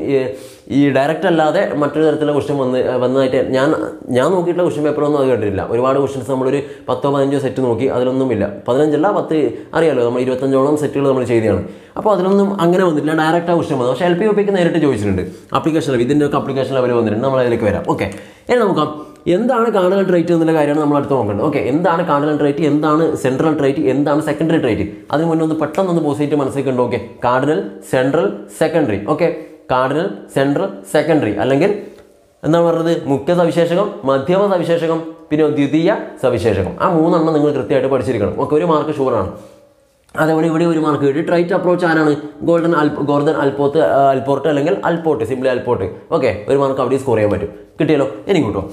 ഈ ഡയറക്റ്റ് അല്ലാതെ മറ്റൊരു തരത്തിലുള്ള ക്വസ്റ്റ്യൻ വന്ന് വന്നതായിട്ട് ഞാൻ ഞാൻ നോക്കിയിട്ടുള്ള ക്വസ്റ്റ്യൻ പേപ്പറൊന്നും അത് കണ്ടിട്ടില്ല ഒരുപാട് ക്വസ്റ്റ്യൻസ് നമ്മളൊരു പത്തോ പതിനഞ്ചോ സെറ്റ് നോക്കി അതിലൊന്നുമില്ല പതിനഞ്ചല്ല പത്ത് അറിയാലോ നമ്മൾ ഇരുപത്തഞ്ചോളം സെറ്റുകൾ നമ്മൾ ചെയ്തതാണ് അപ്പോൾ അതിലൊന്നും അങ്ങനെ വന്നിട്ടില്ല ഡയറക്റ്റ് ആ ക്വസ്റ്റ്യൻ വന്നത് പക്ഷേ എൽ പി ഒ പിക്ക് നേരിട്ട് ചോദിച്ചിട്ടുണ്ട് ആപ്ലിക്കേഷൻ ലെവൽ ഇതിൻ്റെ ഒക്കെ ആപ്ലിക്കേഷൻ ലെവൽ വന്നിട്ടുണ്ട് നമ്മൾ അതിലേക്ക് വരാം ഓക്കെ ഇനി നോക്കാം എന്താണ് കാർഡിനൽ ട്രേറ്റ് എന്നുള്ള കാര്യമാണ് നമ്മൾ അടുത്ത് നോക്കേണ്ടത് ഓക്കെ എന്താണ് കാർഡിനൽ ട്രേറ്റ് എന്താണ് സെൻട്രൽ ട്രേറ്റ് എന്താണ് സെക്കൻഡറി ട്രേറ്റ് അതിന് മുന്നേ ഒന്ന് പെട്ടെന്ന് പോസിറ്റീവ് മനസ്സിലാക്കുന്നുണ്ട് okay cardinal central secondary okay cardinal central secondary അല്ലെങ്കിൽ എന്താണ് പറയുന്നത് മുഖ്യ സവിശേഷകം മധ്യമ സവിശേഷകം പിന്നെ ദ്വിതീയ സവിശേഷകം ആ മൂന്നെണ്ണം നിങ്ങൾ കൃത്യമായിട്ട് പഠിച്ചിരിക്കണം ഓക്കെ ഒരു മാർക്ക് ഷുവറാണ് അതേപോലെ ഇവിടെ ഒരു മാർക്ക് കിട്ടി ട്രൈറ്റ് അപ്രോച്ച് ആരാണ് ഗോൾഡൻ അൽ ഗോൾഡൻ അൽപോത്ത് ആ, അൽപോർട്ട് അല്ലെങ്കിൽ അൽപോർട്ട് സിംപ്ലി അൽപോർട്ട് ഓക്കെ ഒരു മാർക്ക് അവിടെ സ്കോർ ചെയ്യാൻ പറ്റും കിട്ടിയല്ലോ എനിക്ക് കിട്ടും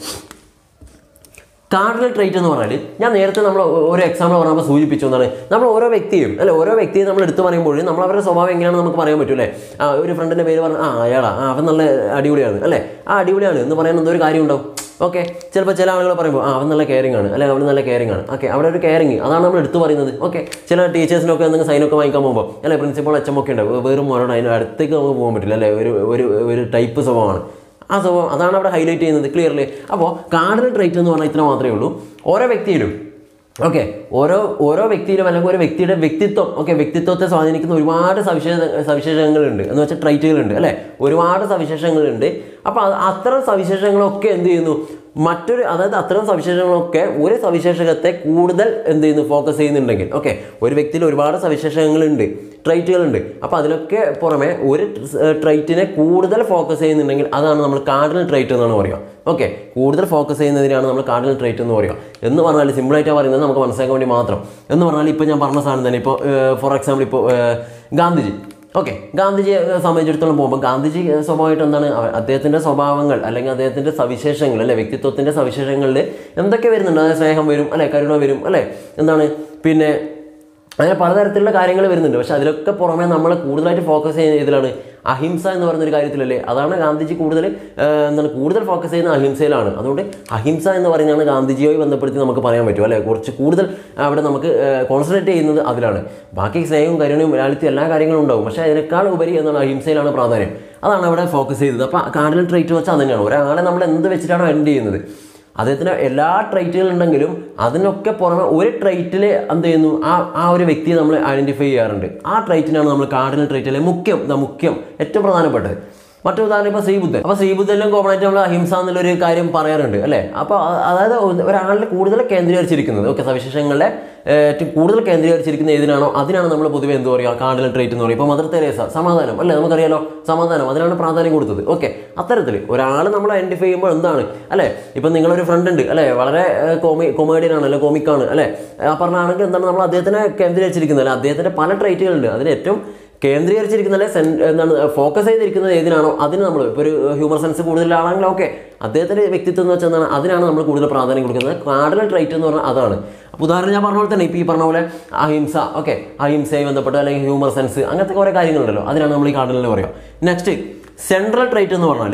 കാർഡിനൽ ട്രേറ്റ് എന്ന് പറഞ്ഞാൽ ഞാൻ നേരത്തെ നമ്മൾ ഓരോ എക്സാമ്പിൾ പറഞ്ഞപ്പോൾ സൂചിപ്പിച്ചു എന്നാണ് നമ്മൾ ഓരോ വ്യക്തിയും അല്ലെ ഓരോ വ്യക്തിയെ നമ്മൾ എടുത്തു പറയുമ്പോൾ നമ്മൾ അവരുടെ സ്വഭാവം എങ്ങനെയാണെന്ന് നമുക്ക് പറയാൻ പറ്റും അല്ലേ ആ ഒരു ഫ്രണ്ടിൻ്റെ പേര് പറഞ്ഞു ആ അയാളാ ആ അവൻ നല്ല അടിപൊളിയാണ് അല്ലേ ആ അടിപൊളിയാണ് എന്ന് പറയാൻ എന്തോ ഒരു കാര്യം ഉണ്ടാവും ഓക്കെ ചിലപ്പോൾ ചില ആളുകൾ പറയുമ്പോൾ ആ അവൻ നല്ല കെയറിംഗ് ആണ് അല്ലെങ്കിൽ അവൻ നല്ല കെയറിംഗ് ആണ് ഓക്കെ അവിടെ ഒരു കെയറിംഗ് അതാണ് നമ്മൾ എടുത്തു പറയുന്നത് ഓക്കെ ചില ടീച്ചേഴ്സിനൊക്കെ എന്തെങ്കിലും സൈനൊക്കെ വാങ്ങിക്കാൻ പോകുമ്പോൾ അല്ലെ പ്രിൻസിപ്പൾ എച്ച് എം ഒക്കെ ഉണ്ട് വെറും മോനോട് അതിന് അടുത്തേക്ക് നമുക്ക് പോകാൻ പറ്റില്ല അല്ലേ ഒരു ഒരു ഒരു ടൈപ്പ് സ്വഭാവമാണ് ആ സ്വഭാവം അതാണ് അവിടെ ഹൈലൈറ്റ് ചെയ്യുന്നത് ക്ലിയർലി അപ്പോൾ കാർഡിനൽ ട്രേറ്റ് എന്ന് പറഞ്ഞാൽ ഇത്ര മാത്രമേ ഉള്ളൂ ഓരോ വ്യക്തിയിലും ഓക്കെ ഓരോ ഓരോ വ്യക്തിയിലും അല്ലെങ്കിൽ ഒരു വ്യക്തിയുടെ വ്യക്തിത്വം ഓക്കെ വ്യക്തിത്വത്തെ സ്വാധീനിക്കുന്ന ഒരുപാട് സവിശേഷ സവിശേഷങ്ങളുണ്ട് എന്ന് വെച്ചാൽ ട്രൈറ്റുകളുണ്ട് അല്ലേ ഒരുപാട് സവിശേഷങ്ങളുണ്ട് അപ്പോൾ അത് അത്തരം സവിശേഷങ്ങളൊക്കെ എന്ത് ചെയ്യുന്നു മറ്റൊരു അതായത് അത്തരം സവിശേഷങ്ങളൊക്കെ ഒരു സവിശേഷകത്തെ കൂടുതൽ എന്ത് ചെയ്യുന്നു ഫോക്കസ് ചെയ്യുന്നുണ്ടെങ്കിൽ ഓക്കെ ഒരു വ്യക്തിയിൽ ഒരുപാട് സവിശേഷങ്ങളുണ്ട് ട്രൈറ്റുകളുണ്ട് അപ്പോൾ അതിലൊക്കെ പുറമെ ഒരു ട്രൈറ്റിനെ കൂടുതൽ ഫോക്കസ് ചെയ്യുന്നുണ്ടെങ്കിൽ അതാണ് നമ്മൾ കാർഡിനൽ ട്രൈറ്റ് എന്നാണ് പറയുക ഓക്കെ കൂടുതൽ ഫോക്കസ് ചെയ്യുന്നതിനാണ് നമ്മൾ കാർഡിനൽ ട്രൈറ്റ് എന്ന് പറയുക എന്ന് പറഞ്ഞാൽ സിമ്പിളായിട്ടാണ് പറയുന്നത് നമുക്ക് മനസ്സിലാക്കാൻ വേണ്ടി മാത്രം എന്ന് പറഞ്ഞാൽ ഇപ്പോൾ ഞാൻ പറഞ്ഞ സാധനം തന്നെ ഇപ്പോൾ ഫോർ എക്സാമ്പിൾ ഇപ്പോൾ ഗാന്ധിജി ഓക്കെ ഗാന്ധിജിയെ സംബന്ധിച്ചിടത്തോളം പോകുമ്പോൾ ഗാന്ധിജി സ്വഭാവമായിട്ട് എന്താണ് അവ- അദ്ദേഹത്തിൻ്റെ സ്വഭാവങ്ങൾ അല്ലെങ്കിൽ അദ്ദേഹത്തിൻ്റെ സവിശേഷങ്ങൾ അല്ലെ വ്യക്തിത്വത്തിൻ്റെ സവിശേഷങ്ങളിൽ എന്തൊക്കെ വരുന്നുണ്ട് അതായത് സ്നേഹം വരും അല്ലെ കരുണ വരും അല്ലെ എന്താണ് പിന്നെ അങ്ങനെ പലതരത്തിലുള്ള കാര്യങ്ങൾ വരുന്നുണ്ട് പക്ഷെ അതിലൊക്കെ പുറമെ നമ്മൾ കൂടുതലായിട്ട് ഫോക്കസ് ചെയ്യുന്ന ഇതിലാണ് അഹിംസ എന്ന് പറയുന്ന ഒരു കാര്യത്തിലല്ലേ അതാണ് ഗാന്ധിജി കൂടുതൽ ആ, എന്താണ് കൂടുതൽ ഫോക്കസ് ചെയ്യുന്ന അഹിംസയിലാണ് അതുകൊണ്ട് അഹിംസ എന്ന് പറയുന്നതാണ് ഗാന്ധിജിയുമായി ബന്ധപ്പെടുത്തി നമുക്ക് പറയാൻ പറ്റും അല്ലേ കുറച്ച് കൂടുതൽ അവിടെ നമുക്ക് കോൺസെൻട്രേറ്റ് ചെയ്യുന്നത് അതിലാണ് ബാക്കി സ്നേഹവും കരുണയും ലാളിത്യം എല്ലാ കാര്യങ്ങളും ഉണ്ടാവും പക്ഷേ അതിനേക്കാൾ ഉപരി എന്താണ് അഹിംസയിലാണ് പ്രാധാന്യം അതാണ് അവിടെ ഫോക്കസ് ചെയ്തത് അപ്പോൾ കാർഡിനൽ ട്രേറ്റ് വെച്ചാൽ അത് തന്നെയാണ് ഒരാളെ നമ്മൾ എന്ത് വെച്ചിട്ടാണോ എൻഡ് ചെയ്യുന്നത് അദ്ദേഹത്തിന് എല്ലാ ട്രൈറ്റുകൾ ഉണ്ടെങ്കിലും അതിനൊക്കെ പുറമെ ഒരു ട്രൈറ്റിൽ എന്ത് ചെയ്യുന്നു ആ ആ ഒരു വ്യക്തിയെ നമ്മൾ ഐഡൻറ്റിഫൈ ചെയ്യാറുണ്ട് ആ ട്രൈറ്റിനാണ് നമ്മൾ കാർഡിനൽ ട്രൈറ്റിലെ മുഖ്യം ദ മുഖ്യം ഏറ്റവും പ്രധാനപ്പെട്ടത് മറ്റു ഉദാഹരണം ഇപ്പോൾ ശ്രീബുദ്ധൻ അപ്പോൾ ശ്രീബുദ്ധനിലും കോമൺ ആയിട്ട് നമ്മൾ അഹിംസ എന്നുള്ളൊരു കാര്യം പറയാറുണ്ട് അല്ലേ അപ്പോൾ അ- അതായത് ഒന്ന് ഒരാളിൽ കൂടുതൽ കേന്ദ്രീകരിച്ചിരിക്കുന്നത് ഓക്കെ സവിശേഷങ്ങളെ ഏഹ്, ഏറ്റവും കൂടുതൽ കേന്ദ്രീകരിച്ചിരിക്കുന്ന ഏതിനാണോ അതിനാണ് നമ്മൾ പൊതുവെ എന്ത് പറയുക കാർഡിനൽ ട്രേറ്റ് എന്ന് പറയും ഇപ്പോൾ മദർ തെരേസ സമാധാനം അല്ലേ നമുക്കറിയാലോ സമാധാനം അതിനാണ് പ്രാധാന്യം കൊടുത്തത് ഓക്കെ അത്തരത്തിൽ ഒരാൾ നമ്മൾ ഐഡൻറ്റിഫൈ ചെയ്യുമ്പോൾ എന്താണ് അല്ലേ ഇപ്പം നിങ്ങളൊരു ഫ്രണ്ട് ഉണ്ട് അല്ലേ വളരെ കോമി കൊമേഡിയൻ ആണ് അല്ലെ കോമിക്കാണ് അല്ലേ ആ പറഞ്ഞാണെങ്കിൽ എന്താണ് നമ്മൾ അദ്ദേഹത്തിനെ കേന്ദ്രീകരിച്ചിരിക്കുന്നത് അല്ലെ അദ്ദേഹത്തിൻ്റെ പല ട്രൈറ്റുകളുണ്ട് അതിൽ ഏറ്റവും കേന്ദ്രീകരിച്ചിരിക്കുന്ന അല്ലെ സെൻ എന്താണ് ഫോക്കസ് ചെയ്തിരിക്കുന്നത് ഏതിനാണോ അതിന് നമ്മൾ ഇപ്പോൾ ഒരു ഹ്യൂമർ സെൻസ് കൂടുതലാണെങ്കിൽ ഓക്കെ അദ്ദേഹത്തിൻ്റെ വ്യക്തിത്വം എന്ന് വെച്ചാൽ എന്താണ് അതിനാണ് നമ്മൾ കൂടുതൽ പ്രാധാന്യം കൊടുക്കുന്നത് കാർഡിനൽ ട്രൈറ്റ് എന്ന് പറഞ്ഞാൽ അതാണ് അപ്പോൾ ഉദാഹരണം ഞാൻ പറഞ്ഞ പോലെ തന്നെ ഇപ്പോൾ ഈ പറഞ്ഞ പോലെ അഹിംസ ഓക്കെ അഹിംസയുമായി ബന്ധപ്പെട്ട് അല്ലെങ്കിൽ ഹ്യൂമർ സെൻസ് അങ്ങനത്തെ കുറേ കാര്യങ്ങളുണ്ടല്ലോ അതിനാണ് നമ്മൾ ഈ കാർഡിനൽ പറയുക നെക്സ്റ്റ് സെൻട്രൽ ട്രൈറ്റ് എന്ന് പറഞ്ഞാൽ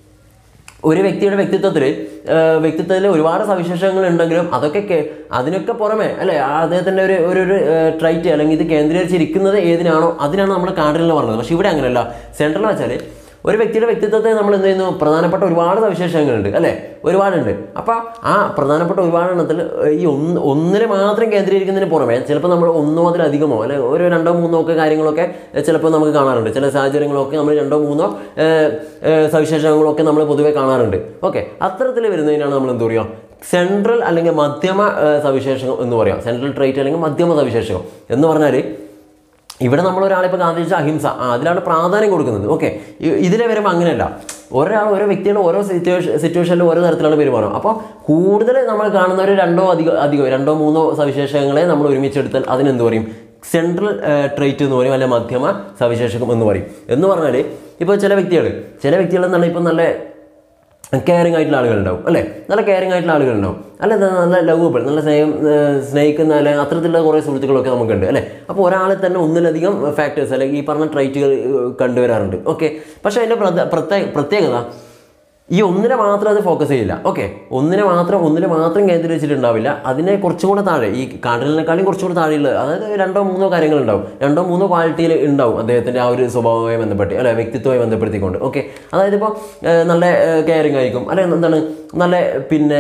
ഒരു വ്യക്തിയുടെ വ്യക്തിത്വത്തിൽ വ്യക്തിത്വത്തിൽ ഒരുപാട് സവിശേഷങ്ങൾ ഉണ്ടെങ്കിലും അതൊക്കെ കേ- അതിനൊക്കെ പുറമെ അല്ലെ ആ അദ്ദേഹത്തിന്റെ ഒരു ഒരു ഒരു ട്രൈറ്റ് അല്ലെങ്കിൽ ഇത് കേന്ദ്രീകരിച്ചിരിക്കുന്നത് ഏതിനാണോ അതിനാണ് നമ്മൾ കാർഡിനൽ പറഞ്ഞത് പക്ഷെ ഇവിടെ അങ്ങനെയല്ല സെൻട്രൽ വെച്ചാൽ ഒരു വ്യക്തിയുടെ വ്യക്തിത്വത്തെ നമ്മൾ എന്ത് ചെയ്യുന്നു പ്രധാനപ്പെട്ട ഒരുപാട് സവിശേഷങ്ങളുണ്ട് അല്ലേ ഒരുപാടുണ്ട് അപ്പോൾ ആ പ്രധാനപ്പെട്ട ഒരുപാട് എണ്ണത്തിൽ ഈ ഒന്ന് ഒന്നിനെ മാത്രം കേന്ദ്രീകരിക്കുന്നതിന് പുറമെ ചിലപ്പോൾ നമ്മൾ ഒന്നോ അതിലധികമോ അല്ലെ ഒരു രണ്ടോ മൂന്നോ ഒക്കെ കാര്യങ്ങളൊക്കെ ചിലപ്പോൾ നമുക്ക് കാണാറുണ്ട് ചില സാഹചര്യങ്ങളൊക്കെ നമ്മൾ രണ്ടോ മൂന്നോ ഏഹ്, ഏഹ്, സവിശേഷങ്ങളൊക്കെ നമ്മൾ പൊതുവെ കാണാറുണ്ട് ഓക്കെ അത്തരത്തിൽ വരുന്നതിനാണ് നമ്മൾ എന്ത് പറയുക സെൻട്രൽ അല്ലെങ്കിൽ മധ്യമ ഏഹ്, സവിശേഷകം എന്ന് പറയാം സെൻട്രൽ ട്രേറ്റ് അല്ലെങ്കിൽ മധ്യമ സവിശേഷകം എന്ന് പറഞ്ഞാൽ ഇവിടെ നമ്മൾ ഒരാളിപ്പോൾ ഗാന്ധിജി അഹിംസ ആ അതിലാണ് പ്രാധാന്യം കൊടുക്കുന്നത് ഓക്കെ ഇതിലെ വരുമ്പോൾ അങ്ങനെയല്ല ഒരാൾ ഓരോ വ്യക്തികൾ ഓരോ സിറ്റുവേഷൻ സിറ്റുവേഷനിൽ ഓരോ തരത്തിലാണ് പെരുമാറും അപ്പോൾ കൂടുതൽ നമ്മൾ കാണുന്ന ഒരു രണ്ടോ അധികം അധികം രണ്ടോ മൂന്നോ സവിശേഷങ്ങളെ നമ്മൾ ഒരുമിച്ചെടുത്താൽ അതിനെന്ത് പറയും സെൻട്രൽ ട്രേറ്റ് എന്ന് പറയും അല്ലെങ്കിൽ മധ്യമ സവിശേഷകം എന്ന് പറയും എന്ന് പറഞ്ഞാൽ ഇപ്പോൾ ചില വ്യക്തികൾ ചില വ്യക്തികൾ എന്താണ് ഇപ്പം നല്ല കെയറിങ് ആയിട്ടുള്ള ആളുകളുണ്ടാവും അല്ലേ നല്ല കെയറിങ് ആയിട്ടുള്ള ആളുകളുണ്ടാവും അല്ല ഇത് നല്ല ലവബിൾ നല്ല സ്നേഹം ഏഹ് സ്നേഹിക്കുന്ന അല്ലെ അത്തരത്തിലുള്ള കുറേ സുഹൃത്തുക്കളൊക്കെ നമുക്കുണ്ട് അല്ലേ അപ്പോൾ ഒരാളിൽ തന്നെ ഒന്നിലധികം ഫാക്ടേഴ്സ് അല്ലെങ്കിൽ ഈ പറഞ്ഞ ട്രൈറ്റുകൾ കണ്ടുവരാറുണ്ട് ഓക്കെ പക്ഷേ അതിൻ്റെ പ്രധ- പ്രത്യേക പ്രത്യേകത ഈ ഒന്നിനെ മാത്രം അത് ഫോക്കസ് ചെയ്യില്ല ഓക്കെ ഒന്നിനെ മാത്രം ഒന്നിനെ മാത്രം കേന്ദ്രീകരിച്ചിട്ടുണ്ടാവില്ല അതിനെ കുറച്ചും കൂടെ താഴെ ഈ കാർഡിനേക്കാളും കുറച്ചും കൂടെ താഴെയുള്ള അതായത് രണ്ടോ മൂന്നോ കാര്യങ്ങൾ ഉണ്ടാവും രണ്ടോ മൂന്നോ ക്വാളിറ്റിയിൽ ഉണ്ടാവും അദ്ദേഹത്തിൻ്റെ ആ ഒരു സ്വഭാവവുമായി ബന്ധപ്പെട്ട് അല്ലെ വ്യക്തിത്വമായി ബന്ധപ്പെടുത്തിക്കൊണ്ട് ഓക്കെ അതായത് ഇപ്പോൾ നല്ല കെയറിങ് ആയിരിക്കും അല്ലെ എന്താണ് നല്ല പിന്നെ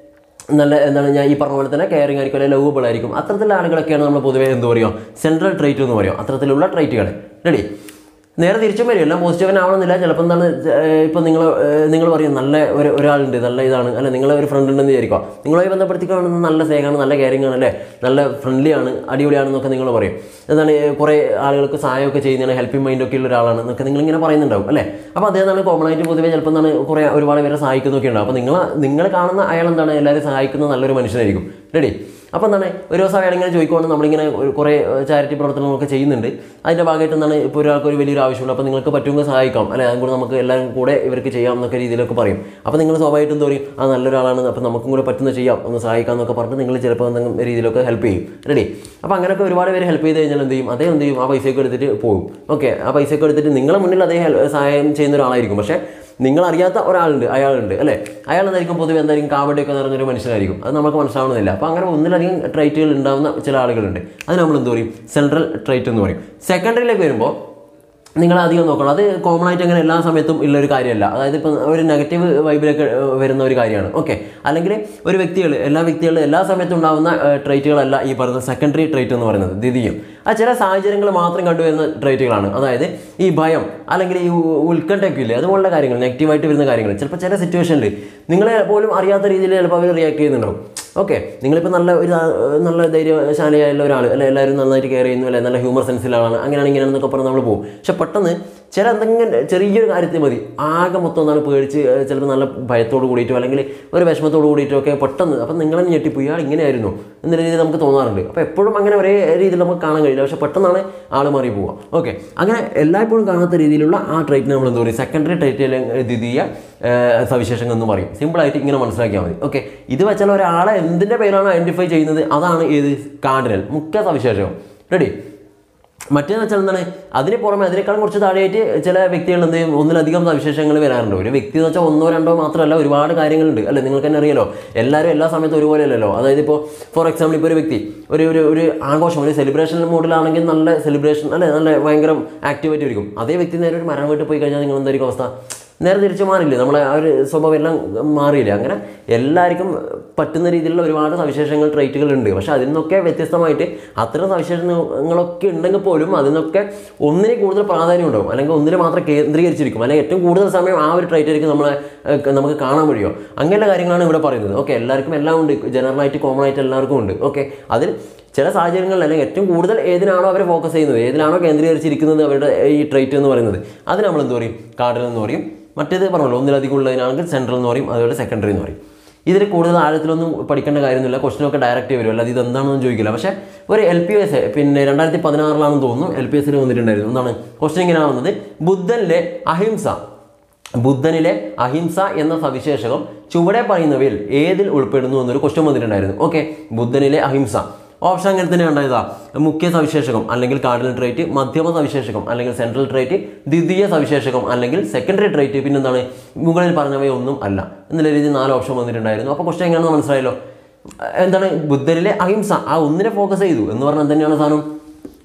നല്ല എന്താണ് ഞാൻ ഈ പറഞ്ഞ പോലെ തന്നെ കെയറിങ് ആയിരിക്കും അല്ലെങ്കിൽ ലവബിൾ ആയിരിക്കും അത്തരത്തിലുള്ള ആളുകളൊക്കെയാണ് നമ്മൾ പൊതുവേ എന്ത് പറയുക സെൻട്രൽ ട്രേറ്റ് എന്ന് പറയും അത്തരത്തിലുള്ള ട്രേറ്റുകൾ റെഡി നേരെ തിരിച്ചും വരും എല്ലാം പോസിറ്റീവൻ ആവണമെന്നില്ല ചിലപ്പോൾ എന്താണ് ഇപ്പം നിങ്ങൾ നിങ്ങൾ പറയും നല്ല ഒരു ഒരാളുണ്ട് നല്ല ഇതാണ് അല്ല നിങ്ങളെ ഒരു ഫ്രണ്ട് ഉണ്ടെന്ന് വിചാരിക്കുക നിങ്ങളുമായി ബന്ധപ്പെടുത്തി കാണുന്നത് നല്ല സ്നേഹമാണ് നല്ല കെയറിംഗ് ആണ് അല്ലേ നല്ല ഫ്രണ്ട്ലി ആണ് അടിപൊളിയാണെന്നൊക്കെ നിങ്ങൾ പറയും എന്താണ് ഏ, കുറേ ആളുകൾക്ക് സഹായമൊക്കെ ചെയ്യുന്നതാണ് ഹെൽപ്പിംഗ് മൈൻഡ് ഒക്കെ ഉള്ള ഒരാളാണ് എന്നൊക്കെ നിങ്ങൾ ഇങ്ങനെ പറയുന്നുണ്ടാവും അല്ലേ അപ്പോൾ അദ്ദേഹം കോമൺ ആയിട്ട് പൊതുവേ ചിലപ്പോൾ എന്താണ് കുറേ ഒരുപാട് പേരെ സഹായിക്കുന്നൊക്കെ ഉണ്ടാവും അപ്പോൾ നിങ്ങൾ നിങ്ങൾ കാണുന്ന അയാൾ എന്താണ് എല്ലാവരും സഹായിക്കുന്ന നല്ലൊരു മനുഷ്യനായിരിക്കും റെഡി അപ്പോൾ എന്താണ് ഒരു ദിവസം അയാൾ ഇങ്ങനെ ചോദിക്കുവാണ് നമ്മളിങ്ങനെ ഒരു കുറേ ചാരിറ്റി പ്രവർത്തനങ്ങളൊക്കെ ചെയ്യുന്നുണ്ട് അതിൻ്റെ ഭാഗമായിട്ട് എന്താണ് ഇപ്പോൾ ഒരാൾക്ക് ഒരു വലിയൊരു ആവശ്യമുണ്ട് അപ്പോൾ നിങ്ങൾക്ക് പറ്റുമെങ്കിൽ സഹായിക്കാം അല്ലെ അതും കൂടെ നമുക്ക് എല്ലാവരും കൂടെ ഇവർക്ക് ചെയ്യാം എന്നൊക്കെ രീതിയിലൊക്കെ പറയും അപ്പോൾ നിങ്ങൾ സ്വാഭാവികമായിട്ടും എന്താ പറയും ആ നല്ലൊരാളാണ് അപ്പോൾ നമുക്കും കൂടെ പറ്റുന്ന ചെയ്യാം ഒന്ന് സഹായിക്കാം എന്നൊക്കെ പറഞ്ഞിട്ട് നിങ്ങൾ ചിലപ്പോൾ എന്തെങ്കിലും രീതിയിലൊക്കെ ഹെൽപ്പ് ചെയ്യും റെഡി അപ്പോൾ അങ്ങനെയൊക്കെ ഒരുപാട് പേര് ഹെൽപ്പ് ചെയ്ത് കഴിഞ്ഞാൽ എന്ത് ചെയ്യും അദ്ദേഹം എന്ത് ചെയ്യും ആ പൈസയൊക്കെ എടുത്തിട്ട് പോകും ഓക്കെ ആ പൈസയൊക്കെ എടുത്തിട്ട് നിങ്ങളെ മുന്നിൽ അദ്ദേഹം ഹെൽ- സഹായം ചെയ്യുന്ന ഒരാളായിരിക്കും പക്ഷേ നിങ്ങൾ അറിയാത്ത ഒരാളുണ്ട് അയാളുണ്ട് അല്ലേ അയാൾ എന്തായിരിക്കും പൊതുവെ എന്തായിരിക്കും കാവടിയൊക്കെ നിറഞ്ഞൊരു മനുഷ്യനായിരിക്കും അത് നമുക്ക് മനസ്സിലാവുന്നില്ല അപ്പോൾ അങ്ങനെ ഒന്നിലധികം ട്രൈറ്റുകൾ ഉണ്ടാകുന്ന ചില ആളുകളുണ്ട് അത് നമ്മൾ എന്ത് പറയും സെൻട്രൽ ട്രൈറ്റ് എന്ന് പറയും സെക്കൻഡറിയിലേക്ക് വരുമ്പോൾ നിങ്ങൾ അധികം നോക്കണം അത് കോമൺ ആയിട്ട് അങ്ങനെ എല്ലാ സമയത്തും ഉള്ള ഒരു കാര്യമല്ല അതായത് ഇപ്പം ഒരു നെഗറ്റീവ് വൈബിലൊക്കെ ഏഹ്, വരുന്ന ഒരു കാര്യമാണ് ഓക്കെ അല്ലെങ്കിൽ ഒരു വ്യക്തികൾ എല്ലാ വ്യക്തികളും എല്ലാ സമയത്തും ഉണ്ടാകുന്ന ട്രൈറ്റുകളല്ല ഈ പറയുന്ന സെക്കൻഡറി ട്രൈറ്റ് എന്ന് പറയുന്നത് ദ്വിതീയം ആ ചില സാഹചര്യങ്ങൾ മാത്രം കണ്ടുവരുന്ന ട്രൈറ്റുകളാണ് അതായത് ഈ ഭയം അല്ലെങ്കിൽ ഈ ഉ- ഉത്കണ്ഠയൊക്കെ ഇല്ലേ അതുപോലുള്ള കാര്യങ്ങൾ നെഗറ്റീവായിട്ട് വരുന്ന കാര്യങ്ങൾ ചിലപ്പോൾ ചില സിറ്റുവേഷനിൽ നിങ്ങളെ പോലും അറിയാത്ത രീതിയിൽ ചിലപ്പോൾ അവർ റിയാക്ട് ചെയ്യുന്നുണ്ടാവും ഓക്കെ നിങ്ങളിപ്പോൾ നല്ല ഒരു ആ, നല്ല ധൈര്യശാലിയായുള്ള ഒരാൾ അല്ലെ എല്ലാവരും നന്നായിട്ട് കെയർ ചെയ്യുന്നു അല്ലെ നല്ല ഹ്യൂമർ സെൻസിലുള്ള ആളാണ് അങ്ങനെയാണ് ഇങ്ങനെയാണെന്നൊക്കെ പറഞ്ഞ് നമ്മൾ പോകും പക്ഷെ പെട്ടെന്ന് ചില എന്തെങ്കിലും ചെറിയൊരു കാര്യത്തിൽ മതി ആകെ മൊത്തം എന്താണ് പേടിച്ച് ഏഹ്, ചിലപ്പോൾ നല്ല ഭയത്തോട് കൂടിയിട്ടോ അല്ലെങ്കിൽ ഒരു വിഷമത്തോട് കൂടിയിട്ടോ ഒക്കെ പെട്ടെന്ന് അപ്പം നിങ്ങളെ ഞെട്ടിപ്പോയി ഇയാൾ ഇങ്ങനെയായിരുന്നു എന്ന രീതിയിൽ നമുക്ക് തോന്നാറുണ്ട് അപ്പോൾ എപ്പോഴും അങ്ങനെ ഒരേ രീതിയിൽ നമുക്ക് കാണാൻ കഴിയില്ല പക്ഷെ പെട്ടെന്നാണ് ആൾ മാറി പോവുക ഓക്കെ അങ്ങനെ എല്ലായ്പ്പോഴും കാണാത്ത രീതിയിലുള്ള ആ ട്രൈറ്റിനെ നമ്മൾ എന്താ പറയുക സെക്കൻഡറി ട്രൈറ്റ് അല്ലെങ്കിൽ ദ്വിതീയ ഏഹ്, സവിശേഷങ്ങൾ എന്ന് പറയും സിമ്പിളായിട്ട് ഇങ്ങനെ മനസ്സിലാക്കിയാൽ മതി ഓക്കെ ഇത് വെച്ചാൽ ഒരാളെ എന്തിൻ്റെ പേരാണ് ഐഡൻറ്റിഫൈ ചെയ്യുന്നത് അതാണ് ഏത് കാർഡിനൽ മുഖ്യ സവിശേഷം റെഡി മറ്റേന്ന് വെച്ചാൽ എന്താണ് അതിന് പുറമെ അതിനേക്കാളും കുറച്ച് താഴെയായിട്ട് ചില വ്യക്തികൾ എന്ത് ചെയ്യും ഒന്നിലധികം സവിശേഷങ്ങൾ വരാറുണ്ട് ഒരു വ്യക്തി എന്ന് വെച്ചാൽ ഒന്നോ രണ്ടോ മാത്രമല്ല ഒരുപാട് കാര്യങ്ങളുണ്ട് അല്ലെ നിങ്ങൾക്ക് തന്നെ അറിയാലോ എല്ലാവരും എല്ലാ സമയത്തും ഒരുപോലെ അല്ലല്ലോ അതായത് ഇപ്പോൾ ഫോർ എക്സാമ്പിൾ ഇപ്പോൾ ഒരു വ്യക്തി ഒരു ഒരു ഒരു ആഘോഷം ഒരു സെലിബ്രേഷൻ മോഡിലാണെങ്കിൽ നല്ല സെലിബ്രേഷൻ അല്ലെ നല്ല ഭയങ്കര ആക്ടിവിറ്റി ആയിരിക്കും അതേ വ്യക്തി നേരെ ഒരു മരം വീട്ടിൽ പോയി കഴിഞ്ഞാൽ നിങ്ങൾ എന്തായിരിക്കും അവസ്ഥ നേരെ തിരിച്ചു മാറില്ലേ നമ്മളെ ആ ഒരു സ്വഭാവം എല്ലാം മാറിയില്ലേ അങ്ങനെ എല്ലാവർക്കും പറ്റുന്ന രീതിയിലുള്ള ഒരുപാട് സവിശേഷങ്ങൾ ട്രൈറ്റുകൾ ഉണ്ട് പക്ഷെ അതിൽ നിന്നൊക്കെ വ്യത്യസ്തമായിട്ട് അത്തരം സവിശേഷങ്ങളൊക്കെ ഉണ്ടെങ്കിൽ പോലും അതിനൊക്കെ ഒന്നിന് കൂടുതൽ പ്രാധാന്യം ഉണ്ടാവും അല്ലെങ്കിൽ ഒന്നിന് മാത്രം കേന്ദ്രീകരിച്ചിരിക്കും അല്ലെങ്കിൽ ഏറ്റവും കൂടുതൽ സമയം ആ ഒരു ട്രൈറ്റ് ആയിരിക്കും നമ്മളെ ഏഹ്, നമുക്ക് കാണാൻ കഴിയുമോ അങ്ങനെയുള്ള കാര്യങ്ങളാണ് ഇവിടെ പറയുന്നത് ഓക്കെ എല്ലാവർക്കും എല്ലാം ഉണ്ട് ജനറലായിട്ട് കോമൺ ആയിട്ട് എല്ലാവർക്കും ഉണ്ട് ഓക്കെ അതിൽ ചില സാഹചര്യങ്ങളിൽ അല്ലെങ്കിൽ ഏറ്റവും കൂടുതൽ ഏതിനാണോ അവർ ഫോക്കസ് ചെയ്യുന്നത് ഏതിനാണോ കേന്ദ്രീകരിച്ചിരിക്കുന്നത് അവരുടെ ഈ ട്രേറ്റ് എന്ന് പറയുന്നത് അത് നമ്മൾ എന്ത് പറയും കാർഡിൽ എന്ന് പറയും മറ്റേത് പറഞ്ഞല്ലോ ഒന്നിലധികം ഉള്ളതിനാണെങ്കിൽ സെൻട്രൽ എന്ന് പറയും അതുപോലെ സെക്കൻഡറി എന്ന് പറയും ഇതിൽ കൂടുതൽ ആഴത്തിലൊന്നും പഠിക്കേണ്ട കാര്യമൊന്നുമില്ല ക്വസ്റ്റിനൊക്കെ ഡയറക്റ്റ് വരും അല്ലാതെ ഇത് എന്താണെന്ന് ചോദിക്കില്ല പക്ഷേ ഒരു എൽ പി എസ് പിന്നെ രണ്ടായിരത്തി പതിനാറിലാണെന്ന് തോന്നുന്നു എൽ പി എസിൽ വന്നിട്ടുണ്ടായിരുന്നു എന്താണ് ക്വസ്റ്റ്യൻ ഇങ്ങനെയാണ് വന്നത് ബുദ്ധനിലെ അഹിംസ ബുദ്ധനിലെ അഹിംസ എന്ന സവിശേഷകം ചുവടെ പറയുന്നവയിൽ ഏതിൽ ഉൾപ്പെടുന്നു എന്നൊരു ക്വസ്റ്റ്യൻ വന്നിട്ടുണ്ടായിരുന്നു ഓക്കെ ബുദ്ധനിലെ അഹിംസ ഓപ്ഷൻ അങ്ങനെ തന്നെ ഉണ്ടായതാ മുഖ്യ സവിശേഷകം അല്ലെങ്കിൽ കാർഡിനൽ ട്രേറ്റ് മധ്യമ സവിശേഷകം അല്ലെങ്കിൽ സെൻട്രൽ ട്രേറ്റ് ദ്വിതീയ സവിശേഷകം അല്ലെങ്കിൽ സെക്കൻഡറി ട്രേറ്റ് പിന്നെന്താണ് മുകളിൽ പറഞ്ഞവയൊന്നും അല്ല എന്നുള്ള രീതിയിൽ നാല് ഓപ്ഷൻ വന്നിട്ടുണ്ടായിരുന്നു അപ്പോൾ ക്വസ്റ്റ്യൻ എങ്ങനെയാണെന്ന് മനസ്സിലായല്ലോ എന്താണ് ബുദ്ധനിലെ അഹിംസ ആ ഒന്നിനെ ഫോക്കസ് ചെയ്തു എന്ന് പറഞ്ഞാൽ തന്നെയാണ് സാധനം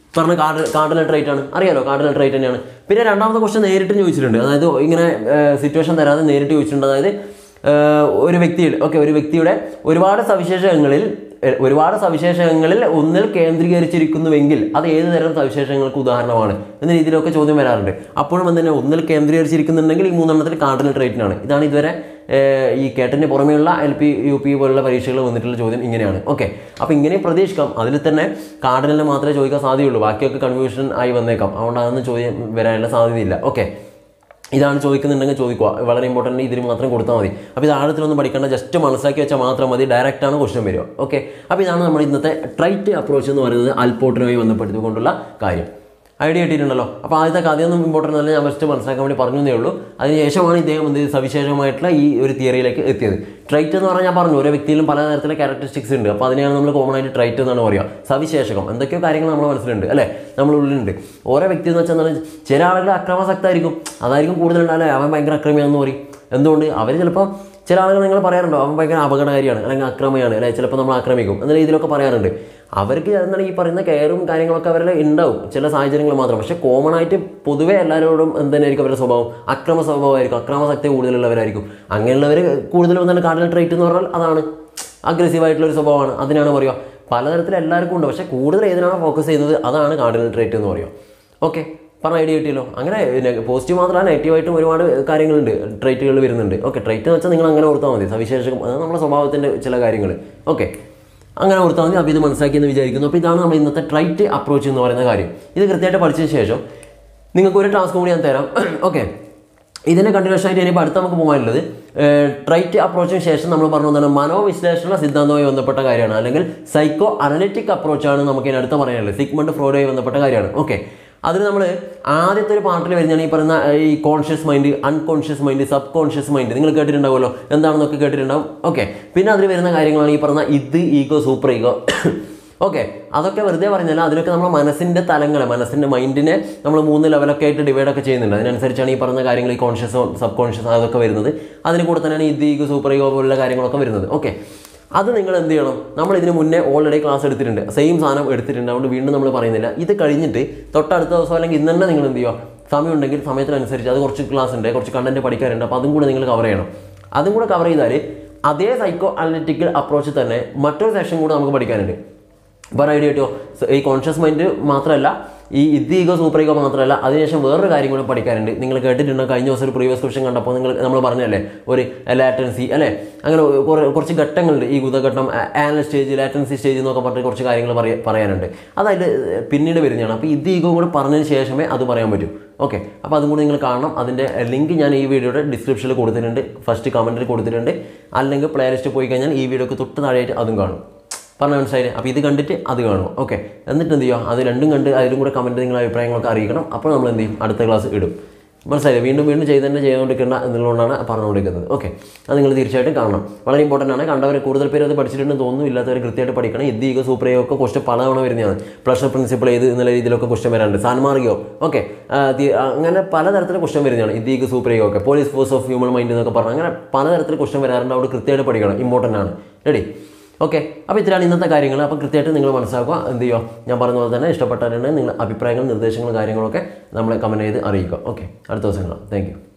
പറഞ്ഞ കാർഡ് കാർഡിനൽ ട്രേറ്റ് ആണ് അറിയാലോ കാർഡിനൽ ട്രേറ്റ് തന്നെയാണ് പിന്നെ രണ്ടാമത്തെ ക്വസ്റ്റൻ നേരിട്ട് ചോദിച്ചിട്ടുണ്ട് അതായത് ഇങ്ങനെ സിറ്റുവേഷൻ തരാതെ നേരിട്ട് ചോദിച്ചിട്ടുണ്ട് അതായത് ഏഹ്, ഒരു വ്യക്തിയുടെ ഓക്കെ ഒരു വ്യക്തിയുടെ ഒരുപാട് സവിശേഷങ്ങളിൽ എ- ഒരുപാട് സവിശേഷങ്ങളിൽ ഒന്നിൽ കേന്ദ്രീകരിച്ചിരിക്കുന്നുവെങ്കിൽ അത് ഏത് തരം സവിശേഷങ്ങൾക്ക് ഉദാഹരണമാണ് എന്ന രീതിയിലൊക്കെ ചോദ്യം വരാറുണ്ട് അപ്പോഴും എന്തിനാ ഒന്നിൽ കേന്ദ്രീകരിച്ചിരിക്കുന്നുണ്ടെങ്കിൽ ഈ മൂന്നെണ്ണത്തിൽ കാർഡിനൽ ട്രേറ്റിനാണ് ഇതാണ് ഇതുവരെ ഏഹ്, ഈ കേട്ടിന് പുറമെയുള്ള എൽ പി യു പി പോലുള്ള പരീക്ഷകൾ വന്നിട്ടുള്ള ചോദ്യം ഇങ്ങനെയാണ് ഓക്കെ അപ്പോൾ ഇങ്ങനെ പ്രതീക്ഷിക്കാം അതിൽ തന്നെ കാർഡിനലിന് മാത്രമേ ചോദിക്കാൻ സാധ്യതയുള്ളൂ ബാക്കിയൊക്കെ കൺഫ്യൂഷൻ ആയി വന്നേക്കാം അതുകൊണ്ട് അതൊന്നും ചോദ്യം വരാനുള്ള സാധ്യതയില്ല ഓക്കെ ഇതാണ് ചോദിക്കുന്നുണ്ടെങ്കിൽ ചോദിക്കുക വളരെ ഇമ്പോർട്ടൻ്റ് ഇതിന് മാത്രം കൊടുത്താൽ മതി അപ്പോൾ ഇത് ആഴത്തിലൊന്നും പഠിക്കേണ്ട ജസ്റ്റ് മനസ്സിലാക്കി വെച്ചാൽ മാത്രം മതി ഡയറക്റ്റ് ആണ് ക്വസ്റ്റ്യൻ വരിക ഓക്കെ അപ്പോൾ ഇതാണ് നമ്മൾ ഇന്നത്തെ ട്രൈറ്റ് അപ്രോച്ച് എന്ന് പറയുന്നത് അൽപോട്ടിനുമായി ബന്ധപ്പെടുത്തിക്കൊണ്ടുള്ള കാര്യം ഐഡിയ കിട്ടിയിട്ടുണ്ടല്ലോ അപ്പോൾ ആദ്യത്തെ കഥയൊന്നും ഇമ്പോർട്ടൻ്റ് അല്ല ഞാൻ ഫസ്റ്റ് മനസ്സിലാക്കാൻ വേണ്ടി പറഞ്ഞതേ ഉള്ളൂ അതിനുശേഷമാണ് ഇദ്ദേഹം എന്ത് ചെയ്തത് സവിശേഷമായിട്ടുള്ള ഈ ഒരു തിയറിയിലേക്ക് എത്തിയത് ട്രൈറ്റ് എന്ന് പറഞ്ഞാൽ ഞാൻ പറഞ്ഞു ഓരോ വ്യക്തിയിലും പല തരത്തിലെ ക്യാരക്ടറിസ്റ്റിക്സ് ഉണ്ട് അപ്പോൾ അതിനെയാണ് നമ്മൾ കോമൺ ആയിട്ട് ട്രൈറ്റ് എന്നാണ് പറയുക സവിശേഷകം എന്തൊക്കെയോ കാര്യങ്ങൾ നമ്മുടെ മനസ്സിലുണ്ട് അല്ലേ നമ്മുടെ ഉള്ളിലുണ്ട് ഓരോ വ്യക്തി എന്ന് വെച്ചാൽ എന്താണ് ചില ആളുകൾ അക്രമാസക്തായിരിക്കും അതായിരിക്കും കൂടുതലുണ്ടാവില്ലേ അവൻ ഭയങ്കര അക്രമിയാണെന്ന് പറയും എന്തുകൊണ്ട് അവർ ചിലപ്പോൾ ചില ആളുകൾ നിങ്ങൾ പറയാറുണ്ടോ അവൻ ഭയങ്കര അപകടകാരിയാണ് അല്ലെങ്കിൽ അക്രമിയാണ് അല്ലെ ചിലപ്പോൾ നമ്മൾ ആക്രമിക്കും എന്ന രീതിയിലൊക്കെ പറയാറുണ്ട് അവർക്ക് എന്താണ് ഈ പറയുന്ന കെയറും കാര്യങ്ങളൊക്കെ അവരുടെ ഉണ്ടാവും ചില സാഹചര്യങ്ങൾ മാത്രം പക്ഷേ കോമൺ ആയിട്ട് പൊതുവേ എല്ലാവരോടും എന്തെന്നായിരിക്കും അവരുടെ സ്വഭാവം അക്രമ സ്വഭാവമായിരിക്കും അക്രമശക്തി കൂടുതലുള്ളവരായിരിക്കും അങ്ങനെയുള്ളവർ കൂടുതലും എന്താണ് കാർഡിനൽ ട്രേറ്റ് എന്ന് പറഞ്ഞാൽ അതാണ് അഗ്രസീവ് ആയിട്ടുള്ള ഒരു സ്വഭാവമാണ് അതിനാണ് പറയുക പലതരത്തിൽ എല്ലാവർക്കും ഉണ്ട് പക്ഷേ കൂടുതൽ ഏതിനാണ് ഫോക്കസ് ചെയ്യുന്നത് അതാണ് കാർഡിനൽ ട്രേറ്റ് എന്ന് പറയുക ഓക്കെ പറഞ്ഞ ഐഡിയ കിട്ടിയല്ലോ അങ്ങനെ പോസിറ്റീവ് മാത്രമല്ല നെഗറ്റീവായിട്ടും ഒരുപാട് കാര്യങ്ങളുണ്ട് ട്രേറ്റുകൾ വരുന്നുണ്ട് ഓക്കെ ട്രേറ്റ് എന്ന് വെച്ചാൽ നിങ്ങൾ അങ്ങനെ ഓർത്താൽ മതി സവിശേഷം അത് നമ്മുടെ സ്വഭാവത്തിൻ്റെ ചില കാര്യങ്ങൾ ഓക്കെ അങ്ങനെ ഓർത്താൽ മതി അപ്പോൾ ഇത് മനസ്സിലാക്കിയെന്ന് വിചാരിക്കുന്നു അപ്പോൾ ഇതാണ് നമ്മൾ ഇന്നത്തെ ട്രൈറ്റ് അപ്രോച്ച് എന്ന് പറയുന്ന കാര്യം ഇത് കൃത്യമായിട്ട് പഠിച്ചതിന് ശേഷം നിങ്ങൾക്ക് ഒരു ടാസ്ക് കൂടി ഞാൻ തരാം ഓക്കെ ഇതിനെ കണ്ടിന്യൂഷൻ ആയിട്ട് ഇനിയിപ്പോൾ അടുത്ത് നമുക്ക് പോകാനുള്ളത് ട്രൈറ്റ് അപ്രോച്ചിന് ശേഷം നമ്മൾ പറഞ്ഞു എന്താണ് മനോവിശ്ലേഷണ സിദ്ധാന്തവുമായി ബന്ധപ്പെട്ട കാര്യമാണ് അല്ലെങ്കിൽ സൈക്കോ അനലിറ്റിക് അപ്രോച്ചാണ് നമുക്ക് ഇനി അടുത്ത് പറയാനുള്ളത് സിഗ്മണ്ട് ഫ്രോഡുമായി ബന്ധപ്പെട്ട കാര്യമാണ് ഓക്കെ അതിൽ നമ്മൾ ആദ്യത്തെ ഒരു പാർട്ടിൽ വരുന്നതാണ് ഈ പറയുന്ന ഏർ, ഈ conscious mind unconscious mind subconscious mind നിങ്ങൾ കേട്ടിട്ടുണ്ടാവുമല്ലോ എന്താണെന്നൊക്കെ കേട്ടിട്ടുണ്ടാവും ഓക്കെ പിന്നെ അതിൽ വരുന്ന കാര്യങ്ങളാണ് ഈ പറഞ്ഞ ഇത് ഈഗോ സൂപ്പർ ഈഗോ ഓക്കെ അതൊക്കെ വെറുതെ പറഞ്ഞാൽ അതിലൊക്കെ നമ്മൾ മനസ്സിൻ്റെ തലങ്ങൾ മനസ്സിൻ്റെ മൈൻഡിനെ നമ്മൾ മൂന്ന് ലെവലൊക്കെ ആയിട്ട് ഡിവൈഡ് ഒക്കെ ചെയ്യുന്നുണ്ട് അതിനനുസരിച്ചാണ് ഈ പറഞ്ഞ കാര്യങ്ങൾ ഈ കോൺഷ്യസ് സബ് കോൺഷ്യസ് അതൊക്കെ വരുന്നത് അതിന് കൂടെ തന്നെയാണ് ഇത് ഈഗോ സൂപ്പർ ഈഗോ പോലുള്ള കാര്യങ്ങളൊക്കെ വരുന്നത് ഓക്കെ അത് നിങ്ങൾ എന്ത് ചെയ്യണം നമ്മൾ ഇതിന് മുന്നേ ഓൾറെഡി ക്ലാസ് എടുത്തിട്ടുണ്ട് സെയിം സാധനം എടുത്തിട്ടുണ്ട് അതുകൊണ്ട് വീണ്ടും നമ്മൾ പറയുന്നില്ല ഇത് കഴിഞ്ഞിട്ട് തൊട്ടടുത്ത ദിവസം അല്ലെങ്കിൽ ഇന്ന് തന്നെ നിങ്ങൾ എന്ത് ചെയ്യുക സമയം ഉണ്ടെങ്കിൽ സമയത്തിനനുസരിച്ച് അത് കുറച്ച് ക്ലാസ് ഉണ്ട് കുറച്ച് കണ്ടന്റ് പഠിക്കാറുണ്ട് അപ്പോൾ അതും കൂടെ നിങ്ങൾ കവർ ചെയ്യണം അതും കൂടെ കവർ ചെയ്താൽ അതേ സൈക്കോ അനലിറ്റിക്കൽ അപ്രോച്ച് തന്നെ മറ്റൊരു സെഷൻ കൂടെ നമുക്ക് പഠിക്കാനുണ്ട് വേറെ ഐഡിയ കിട്ടിയോ ഈ കോൺഷ്യസ് മൈൻഡ് മാത്രമല്ല ഈ ഇത് ഈഗോ സൂപ്പർ ഈഗോ മാത്രമല്ല അതിനുശേഷം വേറൊരു കാര്യം കൂടെ പഠിക്കാനുണ്ട് നിങ്ങൾ കേട്ടിട്ടുണ്ടോ കഴിഞ്ഞ ദിവസം ഒരു പ്രീവിയസ് ക്വസ്റ്റൻ കണ്ടപ്പോൾ നിങ്ങൾ നമ്മൾ പറഞ്ഞല്ലേ ഒരു ലാറ്റൻസി അല്ലേ അങ്ങനെ കുറേ കുറച്ച് ഘട്ടങ്ങളുണ്ട് ഈ ഗുദഘട്ടം ആനൽ സ്റ്റേജ് ലാറ്റൻസി സ്റ്റേജ് എന്നൊക്കെ പറഞ്ഞിട്ട് കുറച്ച് കാര്യങ്ങൾ പറയ പറയാനുണ്ട് അതായത് പിന്നീട് വരുന്നതാണ് അപ്പോൾ ഇത് ഈഗോ കൂടെ പറഞ്ഞതിന് ശേഷമേ അത് പറയാൻ പറ്റൂ ഓക്കെ അപ്പോൾ അതും കൂടി നിങ്ങൾ കാണണം അതിൻ്റെ ലിങ്ക് ഞാൻ ഈ വീഡിയോയുടെ ഡിസ്ക്രിപ്ഷനിൽ കൊടുത്തിട്ടുണ്ട് ഫസ്റ്റ് കമൻറ്റിൽ കൊടുത്തിട്ടുണ്ട് അല്ലെങ്കിൽ പ്ലേലിസ്റ്റ് പോയി കഴിഞ്ഞാൽ ഈ വീഡിയോക്ക് തൊട്ട് താഴെയായിട്ട് അതും കാണും പറഞ്ഞ മനസ്സിലായില്ലേ അപ്പോൾ ഇത് കണ്ടിട്ട് അത് കാണും ഓക്കെ എന്നിട്ട് എന്ത് ചെയ്യുക അത് രണ്ടും കണ്ട് അതിലും കൂടെ കമൻറ്റ് നിങ്ങളുടെ അഭിപ്രായങ്ങളൊക്കെ അറിയിക്കണം അപ്പോൾ നമ്മൾ എന്ത് ചെയ്യും അടുത്ത ക്ലാസ് ഇടും മനസ്സിലായില്ലേ വീണ്ടും വീണ്ടും ചെയ്ത് തന്നെ ചെയ്തുകൊണ്ടിരിക്കേണ്ട എന്നുള്ളതുകൊണ്ടാണ് പറഞ്ഞുകൊണ്ടിരിക്കുന്നത് ഓക്കെ അത് നിങ്ങൾ തീർച്ചയായിട്ടും കാണണം വളരെ ഇമ്പോർട്ടൻ്റ് ആണ് കണ്ടവർ കൂടുതൽ പേര് അത് പഠിച്ചിട്ടുണ്ടെന്ന് തോന്നുന്നു ഇല്ലാത്തവർ കൃത്യമായിട്ട് പഠിക്കണം ഇത് ഈഗോ സൂപ്രയോ ഒക്കെ ക്വസ്റ്റൻ പലതവണ വരുന്നതാണ് പ്ലഷർ പ്രിൻസിപ്പിൾ ഏത് എന്നുള്ള രീതിയിലൊക്കെ ക്വസ്റ്റൻ വരാറുണ്ട് സാൻമാർഗിയോ ഓക്കെ അങ്ങനെ പലതരത്തിലുള്ള ക്വസ്റ്റൻ വരുന്നതാണ് ഇത് ഈഗോ സൂപ്രയോ ഒക്കെ police force of human mind എന്നൊക്കെ പറഞ്ഞാൽ അങ്ങനെ പലതരത്തിൽ ക്വസ്റ്റൻ വരാറുണ്ട് അവിടെ കൃത്യമായിട്ട് പഠിക്കണം ഇമ്പോർട്ടൻ്റ് ആണ് റെഡി ഓക്കെ അപ്പോൾ ഇത്രയാണ് ഇന്നത്തെ കാര്യങ്ങൾ അപ്പോൾ കൃത്യമായിട്ട് നിങ്ങൾ മനസ്സിലാക്കുക എന്ത് ചെയ്യുക ഞാൻ പറഞ്ഞ പോലെ തന്നെ ഇഷ്ടപ്പെട്ടാലുണ്ടെങ്കിൽ നിങ്ങൾ അഭിപ്രായങ്ങളും നിർദ്ദേശങ്ങളും കാര്യങ്ങളൊക്കെ നമ്മളെ കമൻറ്റ് ചെയ്ത് അറിയിക്കുക ഓക്കെ അടുത്ത ദിവസം കാണാം താങ്ക്